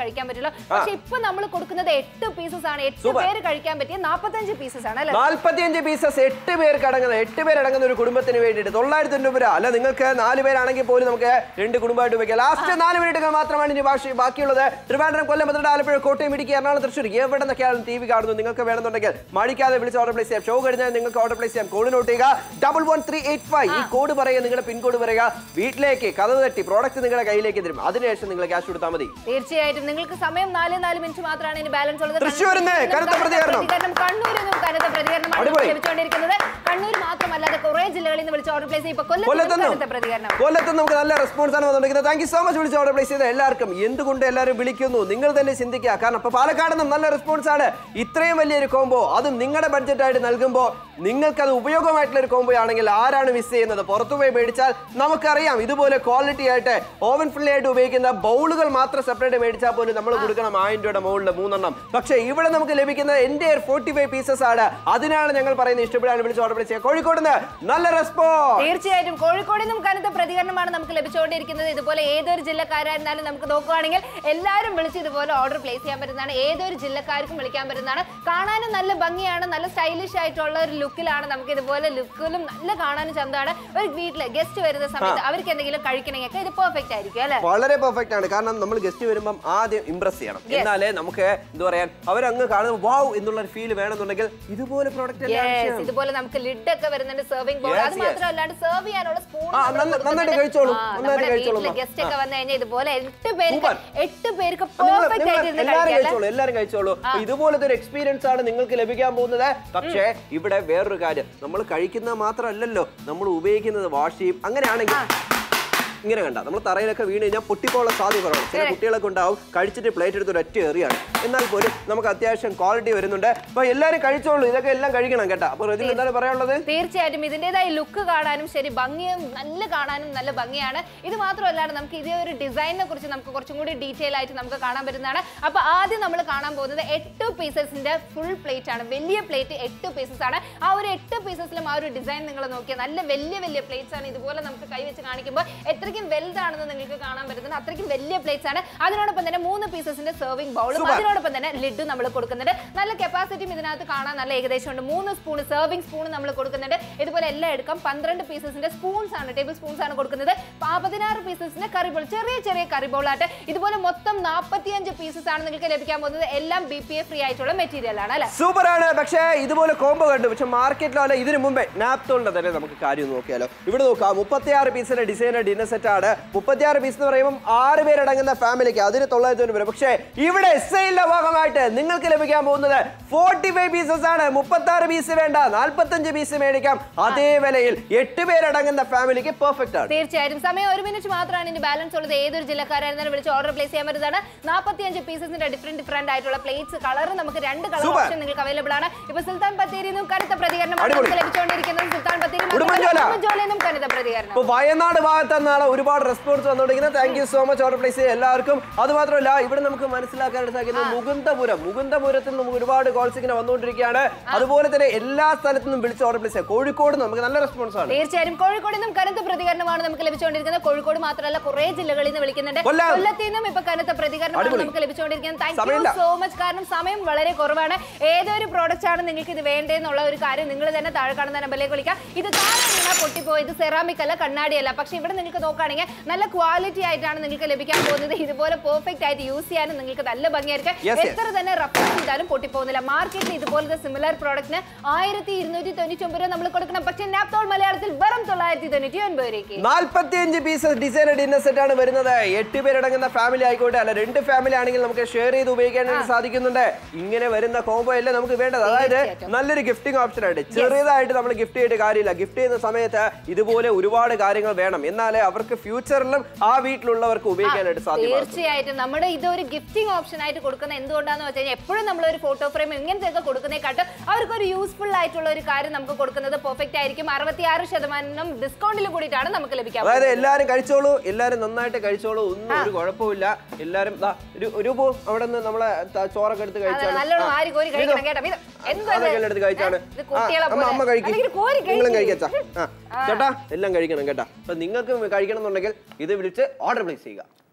കഴിക്കാൻ പറ്റുള്ളൂ പക്ഷെ ഇപ്പൊ നമ്മൾ കൊടുക്കുന്നത് എട്ട് പീസസ് ആണ് എട്ട് Super. പേര് കഴിക്കാൻ പറ്റിയ നാപ്പത്തഞ്ച് പീസസ് ആണ് അല്ലെ നാൽപ്പത്തിയഞ്ച് പീസസ് എട്ട് പേർക്ക് അടങ്ങുന്ന എട്ട് പേരടങ്ങുന്ന ഒരു കുടുംബത്തിന് വേണ്ടിയിട്ട് തൊള്ളായിരത്തി തൊണ്ണൂറ് രൂപ അല്ല നിങ്ങൾക്ക് നാല് പേരാണെങ്കിൽ പോലും നമുക്ക് രണ്ട് കുടുംബമായിട്ട് ഉപയോഗിക്കാം ലാസ്റ്റ് നാല് മിനിറ്റുകൾ മാത്രമാണ് ഇനി ബാക്കി ബാക്കിയുള്ളത് ട്രിവാൻഡ്രം കൊല്ലം പന്ത്രണ്ട് ആലപ്പുഴ കോട്ടയം ഇടുക്കി എറണാകുളം തൃശ്ശൂർ എവിടെ നിന്നൊക്കെയാണ് ടി വി കാണുന്നു നിങ്ങൾക്ക് വേണമെന്നുണ്ടെങ്കിൽ മടിക്കാതെ വിളിച്ച് ഓർഡർ പ്ലേസ് ചെയ്യാം ഷോ കഴിഞ്ഞാൽ നിങ്ങൾക്ക് ഓർഡർ പ്ലേസ് ചെയ്യാം കോഡ് നോട്ട് ചെയ്യുക double one three eight five ഈ കോഡ് പറയുക നിങ്ങളുടെ പിൻകോഡ് പറയുക വീട്ടിലേക്ക് കഥ തട്ടി പ്രോഡക്റ്റ് നിങ്ങളുടെ കയ്യിലേക്ക് തരും അതിനുശേഷം നിങ്ങൾ ക്യാഷ് കൊടുത്താൽ മതി തീർച്ചയായിട്ടും നിങ്ങൾക്ക് സമയം നാല് നാല് മിനിറ്റ് മാത്രമാണ് ഇനി ബാലൻസ് ഉള്ളത് തൃശ്ശൂരിന്ന് കനത്ത പ്രതികരണം. കണ്ണൂരിൽ നിന്നും കനത്ത പ്രതികരണമാണ് അടിപൊളി. നമുക്ക് ലഭിച്ചുകൊണ്ടിരിക്കുന്നത് കണ്ണൂർ മാത്രമല്ലാതെ കുറെ ജില്ലകളിൽ നിന്ന് വിളിച്ച് ഓർഡർ പ്ലേസ് ഇപ്പൊ കൊല്ലത്ത് കൊല്ലത്തുനിന്നും കനത്ത പ്രതികരണം കൊല്ലത്തും നമുക്ക് നല്ല റെസ്പോൺസ് ആണ് വന്നിരിക്കുന്നത് താങ്ക് യു സോ മച്ച് വിളിച്ച് ഓർഡർ പ്ലേസ് ചെയ്ത എല്ലാവർക്കും എന്തുകൊണ്ട് എല്ലാവരും വിളിക്കുന്നു നിങ്ങൾ തന്നെ ചിന്തിക്കുക കാരണം ഇപ്പൊ പാലക്കാട് നിന്നും നല്ല റെസ്പോൺസ് ആണ് ഇത്രയും വലിയൊരു കോംബോ അതും നിങ്ങളുടെ ബഡ്ജറ്റ് ആയിട്ട് നൽകുമ്പോൾ നിങ്ങൾക്ക് അത് ഉപയോഗമായിട്ടുള്ള ഒരു കോംബോ ആണെങ്കിൽ ആരാണ് മിസ് ചെയ്യുന്നത് പുറത്തു പോയി മേടിച്ചാൽ നമുക്കറിയാം ഇതുപോലെ ക്വാളിറ്റി ആയിട്ട് ഓവൻ ഫ്രീ ആയിട്ട് ഉപയോഗിക്കുന്ന ബൗളുകൾ മാത്രം സെപ്പറേറ്റ് മേടിച്ചാൽ പോലും നമ്മൾ കൊടുക്കണം ആയിരം രൂപയുടെ മുകളിൽ മൂന്നെണ്ണം പക്ഷേ ഇവിടെ നമുക്ക് ലഭിക്കുന്ന എൻ്റെ ഫോർട്ടി ഫൈവ് പീസസ് ആണ് അതിനാണ് ഞങ്ങൾ പറയുന്നത് ഇഷ്ടപ്പെടാൻ വിളിച്ച് ഓർഡർ പ്ലേസ് ചെയ്യുക കോഴിക്കോട് നിന്ന് നല്ല റെസ്പോൺസ് തീർച്ചയായിട്ടും കോഴിക്കോടിൽ നിന്നും കനത്ത പ്രതികരണമാണ് നമുക്ക് ലഭിച്ചുകൊണ്ടിരിക്കുന്നത് ഇതുപോലെ ഏതൊരു ജില്ലക്കാരായിരുന്നാലും നമുക്ക് നോക്കുവാണെങ്കിൽ എല്ലാവരും വിളിച്ച് ഇതുപോലെ ഓർഡർ പ്ലേസ് ചെയ്യാൻ പറ്റുന്നതാണ് ഏതൊരു ജില്ലക്കാർക്കും വിളിക്കാൻ പറ്റുന്നതാണ് കാണാനും നല്ല ഭംഗിയാണ് നല്ല സ്റ്റൈലിഷ് ആയിട്ടുള്ള ഒരു ലുക്കിലാണ് നമുക്ക് ഇതുപോലെ ലുക്കിലും നല്ല കാണാനും ചന്തമാണ് ഒരു വീട്ടില് ഗസ്റ്റ് വരുന്ന സമയത്ത് അവർക്ക് എന്തെങ്കിലും കഴിക്കണമെങ്കിൽ ഇത് പെർഫെക്റ്റ് ആയിരിക്കും അല്ലെ വളരെ പെർഫെക്റ്റ് ആണ് കാരണം നമ്മൾ ഗസ്റ്റ് വരുമ്പം ആദ്യം ഇംപ്രസ് ചെയ്യണം എന്നാലേ നമുക്ക് എന്താ പറയാൻ അവരങ്ങ് കാണുന്നത് വാവ് എന്നുള്ള ഒരു ഫീൽ വേണമെന്നുണ്ടെങ്കിൽ ഇതുപോലെ പ്രോഡക്റ്റ് യെസ് ഇതുപോലെ നമുക്ക് ലിഡ് ഒക്കെ വരുന്നുണ്ട് സെർവിംഗ് ബോൾ Yes, അത് yes. മാത്രമല്ലാണ്ട് സെർവ് ചെയ്യാനുള്ള സ്പൂൺ ആ, നന്ന- നന്നായിട്ട് കഴിച്ചോളൂ, നന്നായിട്ട് കഴിച്ചോളൂ, അമ്മ. ഗസ്റ്റ് ഒക്കെ വന്നു കഴിഞ്ഞാൽ ഇതുപോലെ എട്ട് പേർക്ക് Super. എട്ട് പേർക്ക് നിങ്ങൾ- പെർഫെക്റ്റ് നിങ്ങൾ ആയിട്ട് ഇരുന്ന് എല്ലാവരും കഴിക്കാം കഴിച്ചോളൂ എല്ലാവരും കഴിച്ചോളൂ അപ്പൊ ഇതുപോലത്തെ ഒരു എക്സ്പീരിയൻസ് ആണ് നിങ്ങൾക്ക് ലഭിക്കാൻ പോകുന്നത് പക്ഷേ ഇവിടെ വേറൊരു കാര്യം നമ്മൾ കഴിക്കുന്നത് മാത്രമല്ലല്ലോ നമ്മൾ ഉപയോഗിക്കുന്നത് വാഷ് ചെയ്യും അങ്ങനെയാണെങ്കിൽ ഇങ്ങനെ കണ്ട നമ്മൾ തറയിലൊക്കെ വീണ് കഴിഞ്ഞാൽ പൊട്ടിപ്പോള്ള സാധ്യത കുറവാണ് ചില കുട്ടികളൊക്കെ ഉണ്ടാവും കഴിച്ചിട്ട് പ്ലേറ്റ് എടുത്ത് ഒരൊറ്റ എറിയാണ് എന്നാൽ പോലും നമുക്ക് അത്യാവശ്യം ക്വാളിറ്റി വരുന്നുണ്ട് അപ്പൊ എല്ലാവരും കഴിച്ചോളൂ ഇതൊക്കെ എല്ലാം കഴിക്കണം കേട്ടോ അപ്പൊ റജിൽ എന്താണ് പറയാനുള്ളത് തീർച്ചയായിട്ടും ഇതിന്റേതായ ലുക്ക് കാണാനും ശരി ഭംഗിയും നല്ല കാണാനും നല്ല ഭംഗിയാണ് ഇത് മാത്രമല്ലാണ്ട് നമുക്ക് ഇതേ ഒരു ഡിസൈനിനെ കുറിച്ച് നമുക്ക് കുറച്ചും കൂടി ഡീറ്റെയിൽ ആയിട്ട് നമുക്ക് കാണാൻ പറ്റുന്നതാണ് അപ്പൊ ആദ്യം നമ്മൾ കാണാൻ പോകുന്നത് എട്ട് പീസസിന്റെ ഫുൾ പ്ലേറ്റ് ആണ് വലിയ പ്ലേറ്റ് എട്ട് പീസസ് ആണ് ആ ഒരു എട്ട് പീസസിലും ആ ഒരു ഡിസൈൻ നിങ്ങൾ നോക്കിയാൽ നല്ല വലിയ വലിയ പ്ലേറ്റ്സ് ആണ് ഇതുപോലെ നമുക്ക് കൈ വെച്ച് കാണിക്കുമ്പോൾ എത്രയ്ക്കും വലുതാണെന്ന് നിങ്ങൾക്ക് കാണാൻ പറ്റുന്നത് അത്രയ്ക്കും വലിയ പ്ലേറ്റ്സ് ആണ് അതിനോടൊപ്പം തന്നെ മൂന്ന് പീസസിന്റെ സെർവിംഗ് ബൗളും Super. അതിനോടൊപ്പം തന്നെ ലിഡ് നമ്മൾ കൊടുക്കുന്നുണ്ട് നല്ല കപ്പാസിറ്റിയും ഇതിനകത്ത് കാണാൻ നല്ല ഏകദേശം ഉണ്ട് മൂന്ന് സ്പൂൺ സെർവിംഗ് സ്പൂൺ നമ്മൾ കൊടുക്കുന്നുണ്ട് ഇതുപോലെ എല്ലാം എടുക്കാം പന്ത്രണ്ട് പീസസിന്റെ സ്പൂൺസ് ആണ് ടേബിൾ സ്പൂൺസ് ആണ് കൊടുക്കുന്നത് പ- പതിനാറ് പീസസിന്റെ കറി ബോൾ ചെറിയ ചെറിയ കറി ബോളായിട്ട് ഇതുപോലെ മൊത്തം നാൽപ്പത്തിയഞ്ച് പീസസ് ആണ് നിങ്ങൾക്ക് ലഭിക്കാൻ പോകുന്നത് എല്ലാം ബി പി എ ഫ്രീ ആയിട്ടുള്ള മെറ്റീരിയൽ ആണ് അല്ലെ സൂപ്പർ ആണ് പക്ഷേ ഇതുപോലെ കോംബോ കണ്ടു പക്ഷെ മാർക്കറ്റിലോ അല്ല ഇതിനു മുമ്പേ നാപ്തോളിന്റെ തന്നെ നമുക്ക് കാര്യം നോക്കിയാലോ ഇവിടെ നോക്കാം മുപ്പത്തിയാറ് പീസിന്റെ ഡിസൈനർ ഡിന്നർ സെറ്റ് ആണ് മുപ്പത്തിയാറ് പീസ് എന്ന് പറയുമ്പോൾ ആറ് പേരടങ്ങുന്ന ഫാമിലിക്ക് അതിന് തൊള്ളായിരത്തി തൊണ്ണൂറ് രൂപ പക്ഷേ ഇവിടെ സെയിലിന്റെ ഭാഗമായിട്ട് നിങ്ങൾക്ക് ലഭിക്കാൻ പോകുന്നത് ഫോർട്ടി ഫൈവ് പീസസ് ആണ് മുപ്പത്തി ആറ് പീസ് വേണ്ട നാൽപ്പത്തഞ്ച് പീസ് മേടിക്കാം അതേ വിലയിൽ എട്ട് പേരടങ്ങുന്ന ഫാമിലിക്ക് പെർഫെക്റ്റ് ആണ് തീർച്ചയായും സമയം ഒരു മിനിറ്റ് മാത്രമാണ് ഇനി ബാലൻസ് ഉള്ളത് ഏതൊരു ജില്ലക്കാരായിരുന്നാലും വിളിച്ച് ഓർഡർ പ്ലേസ് ചെയ്യാൻ പറ്റുന്നതാണ് നാൽപ്പത്തിയഞ്ച് പീസസിന്റെ ഡിഫറെന്റ് ഡിഫറെന്റ് ആയിട്ടുള്ള പ്ലേറ്റ്സ് കളർ നമുക്ക് രണ്ട് കളർ Super. ഓപ്ഷൻ നിങ്ങൾക്ക് അവൈലബിൾ ആണ് ഇപ്പൊ സുൽത്താൻ ബത്തേരിയിൽ നിന്നും കനത്ത പ്രതികരണം അടിപൊളി. നമുക്ക് ലഭിച്ചുകൊണ്ടിരിക്കുന്നത് സുൽത്താൻ ബത്തേരി ഉടുമ്പൻചോല. ഉടുമ്പൻചോലയിൽ നിന്നും കനത്ത പ്രതികരണം ഇപ്പൊ വയനാട് ഭാഗത്ത് നിന്നാണ് ഒരുപാട് റെസ്പോൺസ് വന്നുകൊണ്ടിരിക്കുന്നത് thank you so much order place ചെയ്ത എല്ലാവർക്കും അത് മാത്രമല്ല ഇവിടെ നമുക്ക് മനസ്സിലാക്കാനായിട്ട് സാധിക്കുന്നത് മുകുന്ദപുരം മുകുന്ദപുരത്ത് നിന്ന് നമുക്ക് ഒരുപാട് കോൾസ് ഇങ്ങനെ വന്നുകൊണ്ടിരിക്കുകയാണ് അതുപോലെ തന്നെ എല്ലാ സ്ഥലത്തു നിന്നും വിളിച്ച് ഓർഡർ പ്ലേസ് ചെയ്യാം കോഴിക്കോട് നിന്ന് നമുക്ക് നല്ല റെസ്പോൺസ് ആണ് തീർച്ചയായും കോഴിക്കോട് നിന്നും കനത്ത പ്രതികരണമാണ് നമുക്ക് ലഭിച്ചുകൊണ്ടിരിക്കുന്നത് കോഴിക്കോട് മാത്രമല്ല കുറെ ജില്ലകളിൽ നിന്ന് വിളിക്കുന്നുണ്ട് കൊല്ലം. കൊല്ലത്തിൽ നിന്നും ഇപ്പൊ കനത്ത പ്രതികരണമാണ് അടിപൊളി. നമുക്ക് ലഭിച്ചുകൊണ്ടിരിക്കുന്നത് താങ്ക് യു സമയമില്ല. സോ മച്ച് കാരണം സമയം വളരെ കുറവാണ് ഏതൊരു പ്രോഡക്റ്റ് ആണ് നിങ്ങൾക്ക് ഇത് വേണ്ടതെന്നുള്ള ഒരു കാര്യം നിങ്ങൾ തന്നെ താഴെ കാണുന്ന നമ്പറിലേക്ക് വിളിക്കാം ഇത് താഴെ വീണാൽ പൊട്ടിപ്പോയത് സെറാമിക് അല്ല കണ്ണാടിയല്ല പക്ഷെ ഇവിടെ നിങ്ങൾക്ക് നോക്കുകയാണെങ്കിൽ നല്ല ക്വാളിറ്റി ആയിട്ടാണ് നിങ്ങൾക്ക് ലഭിക്കാൻ പോകുന്നത് ഇതുപോലെ പെർഫെക്റ്റ് ആയിട്ട് യൂസ് ചെയ്യാനും നിങ്ങൾക്ക് നല്ല ഭംഗിയായിരിക്കും Yes, yes. എത്ര തന്നെ റഫ് ചെയ്താലും പൊട്ടിപ്പോകുന്നില്ല മാർക്കറ്റിൽ ഇതുപോലത്തെ സിമിലർ പ്രോഡക്റ്റിന് ആയിരത്തി ഇരുന്നൂറ്റി തൊണ്ണൂറ്റി ഒമ്പത് രൂപ നമ്മൾ കൊടുക്കണം പക്ഷേ നാപ്തോൾ മലയാളത്തിൽ വെറും തൊള്ളായിരത്തി തൊണ്ണൂറ്റി ഒൻപത് രൂപയ്ക്ക് നാൽപ്പത്തിയഞ്ച് പീസസ് ഡിസൈനർ ഡിന്നർ സെറ്റ് ആണ് വരുന്നത് എട്ട് പേരടങ്ങുന്ന ഫാമിലി ആയിക്കോട്ടെ അല്ല രണ്ട് ഫാമിലി ആണെങ്കിൽ നമുക്ക് ഷെയർ ചെയ്ത് ഉപയോഗിക്കാൻ വേണ്ടി സാധിക്കുന്നുണ്ട് ഇങ്ങനെ വരുന്ന കോംബോ അല്ലേ നമുക്ക് വേണ്ടത് അതായത് തീർച്ചയായിട്ടും. നല്ലൊരു ഗിഫ്റ്റിംഗ് ഓപ്ഷൻ ആയിട്ട് ചെറിയതായിട്ട് നമ്മൾ ഗിഫ്റ്റ് ചെയ്തിട്ട് കാര്യമില്ല ഗിഫ്റ്റ് ചെയ്യുന്ന സമയത്ത് ഇതുപോലെ ഒരുപാട് കാര്യങ്ങൾ വേണം എന്നാലേ അവർക്ക് ഫ്യൂച്ചറിലും ആ വീട്ടിലുള്ളവർക്ക് ഉപയോഗിക്കാനായിട്ട് സാധ്യമാകും തീർച്ചയായിട്ടും നമ്മുടെ ഇതൊരു ഗിഫ്റ്റിംഗ് ഓപ്ഷൻ ആയിട്ട് കൊടുക്കുന്ന എന്തുകൊണ്ടാന്ന് വെച്ച് കഴിഞ്ഞാൽ എപ്പോഴും നമ്മൾ ഒരു ഫോട്ടോ ഫ്രെയിം ഇങ്ങനത്തെ ഒക്കെ കൊടുക്കുന്നതിനെക്കാട്ടും അവർക്ക് ഒരു യൂസ്ഫുൾ ആയിട്ടുള്ള ഒരു കാര്യം നമുക്ക് കൊടുക്കുന്നത് പെർഫെക്റ്റ് ആയിരിക്കും അറുപത്തിയാറ് ശതമാനം ഡിസ്കൗണ്ടിൽ കൂടിയിട്ടാണ് നമുക്ക് ലഭിക്കാൻ അതായത് എല്ലാരും കഴിച്ചോളൂ എല്ലാരും നന്നായിട്ട് കഴിച്ചോളൂ ഒന്നും ഒരു കുഴപ്പമില്ല എല്ലാരും ദാ, ഒരു ഒരു പോ അവിടെ നിന്ന് നമ്മളെ ത- ചോറൊക്കെ എടുത്ത് അതെ, കഴിച്ചാണ് നല്ലോണം വാരി കോരി കഴിക്കണം കേട്ടോ ഇത് എന്താ ഇത്? അതൊക്കെ എല്ലാം എടുത്ത് കഴിച്ചാണ് ഇത് കുട്ടികളെ ആ, അമ്മ പോലെ. അമ്മ കഴിക്കും അല്ലെങ്കിൽ കോരി നിങ്ങളും കഴിക്ക്. കഴിക്കച്ചാ ആ ചേട്ടാ എല്ലാം കഴിക്കണം കേട്ടാ അപ്പൊ നിങ്ങൾക്ക് കഴിക്കണം എന്നുണ്ടെങ്കിൽ ഇത് വിളിച്ച് ഓർഡർ പ്ലേസ് ചെയ്യുക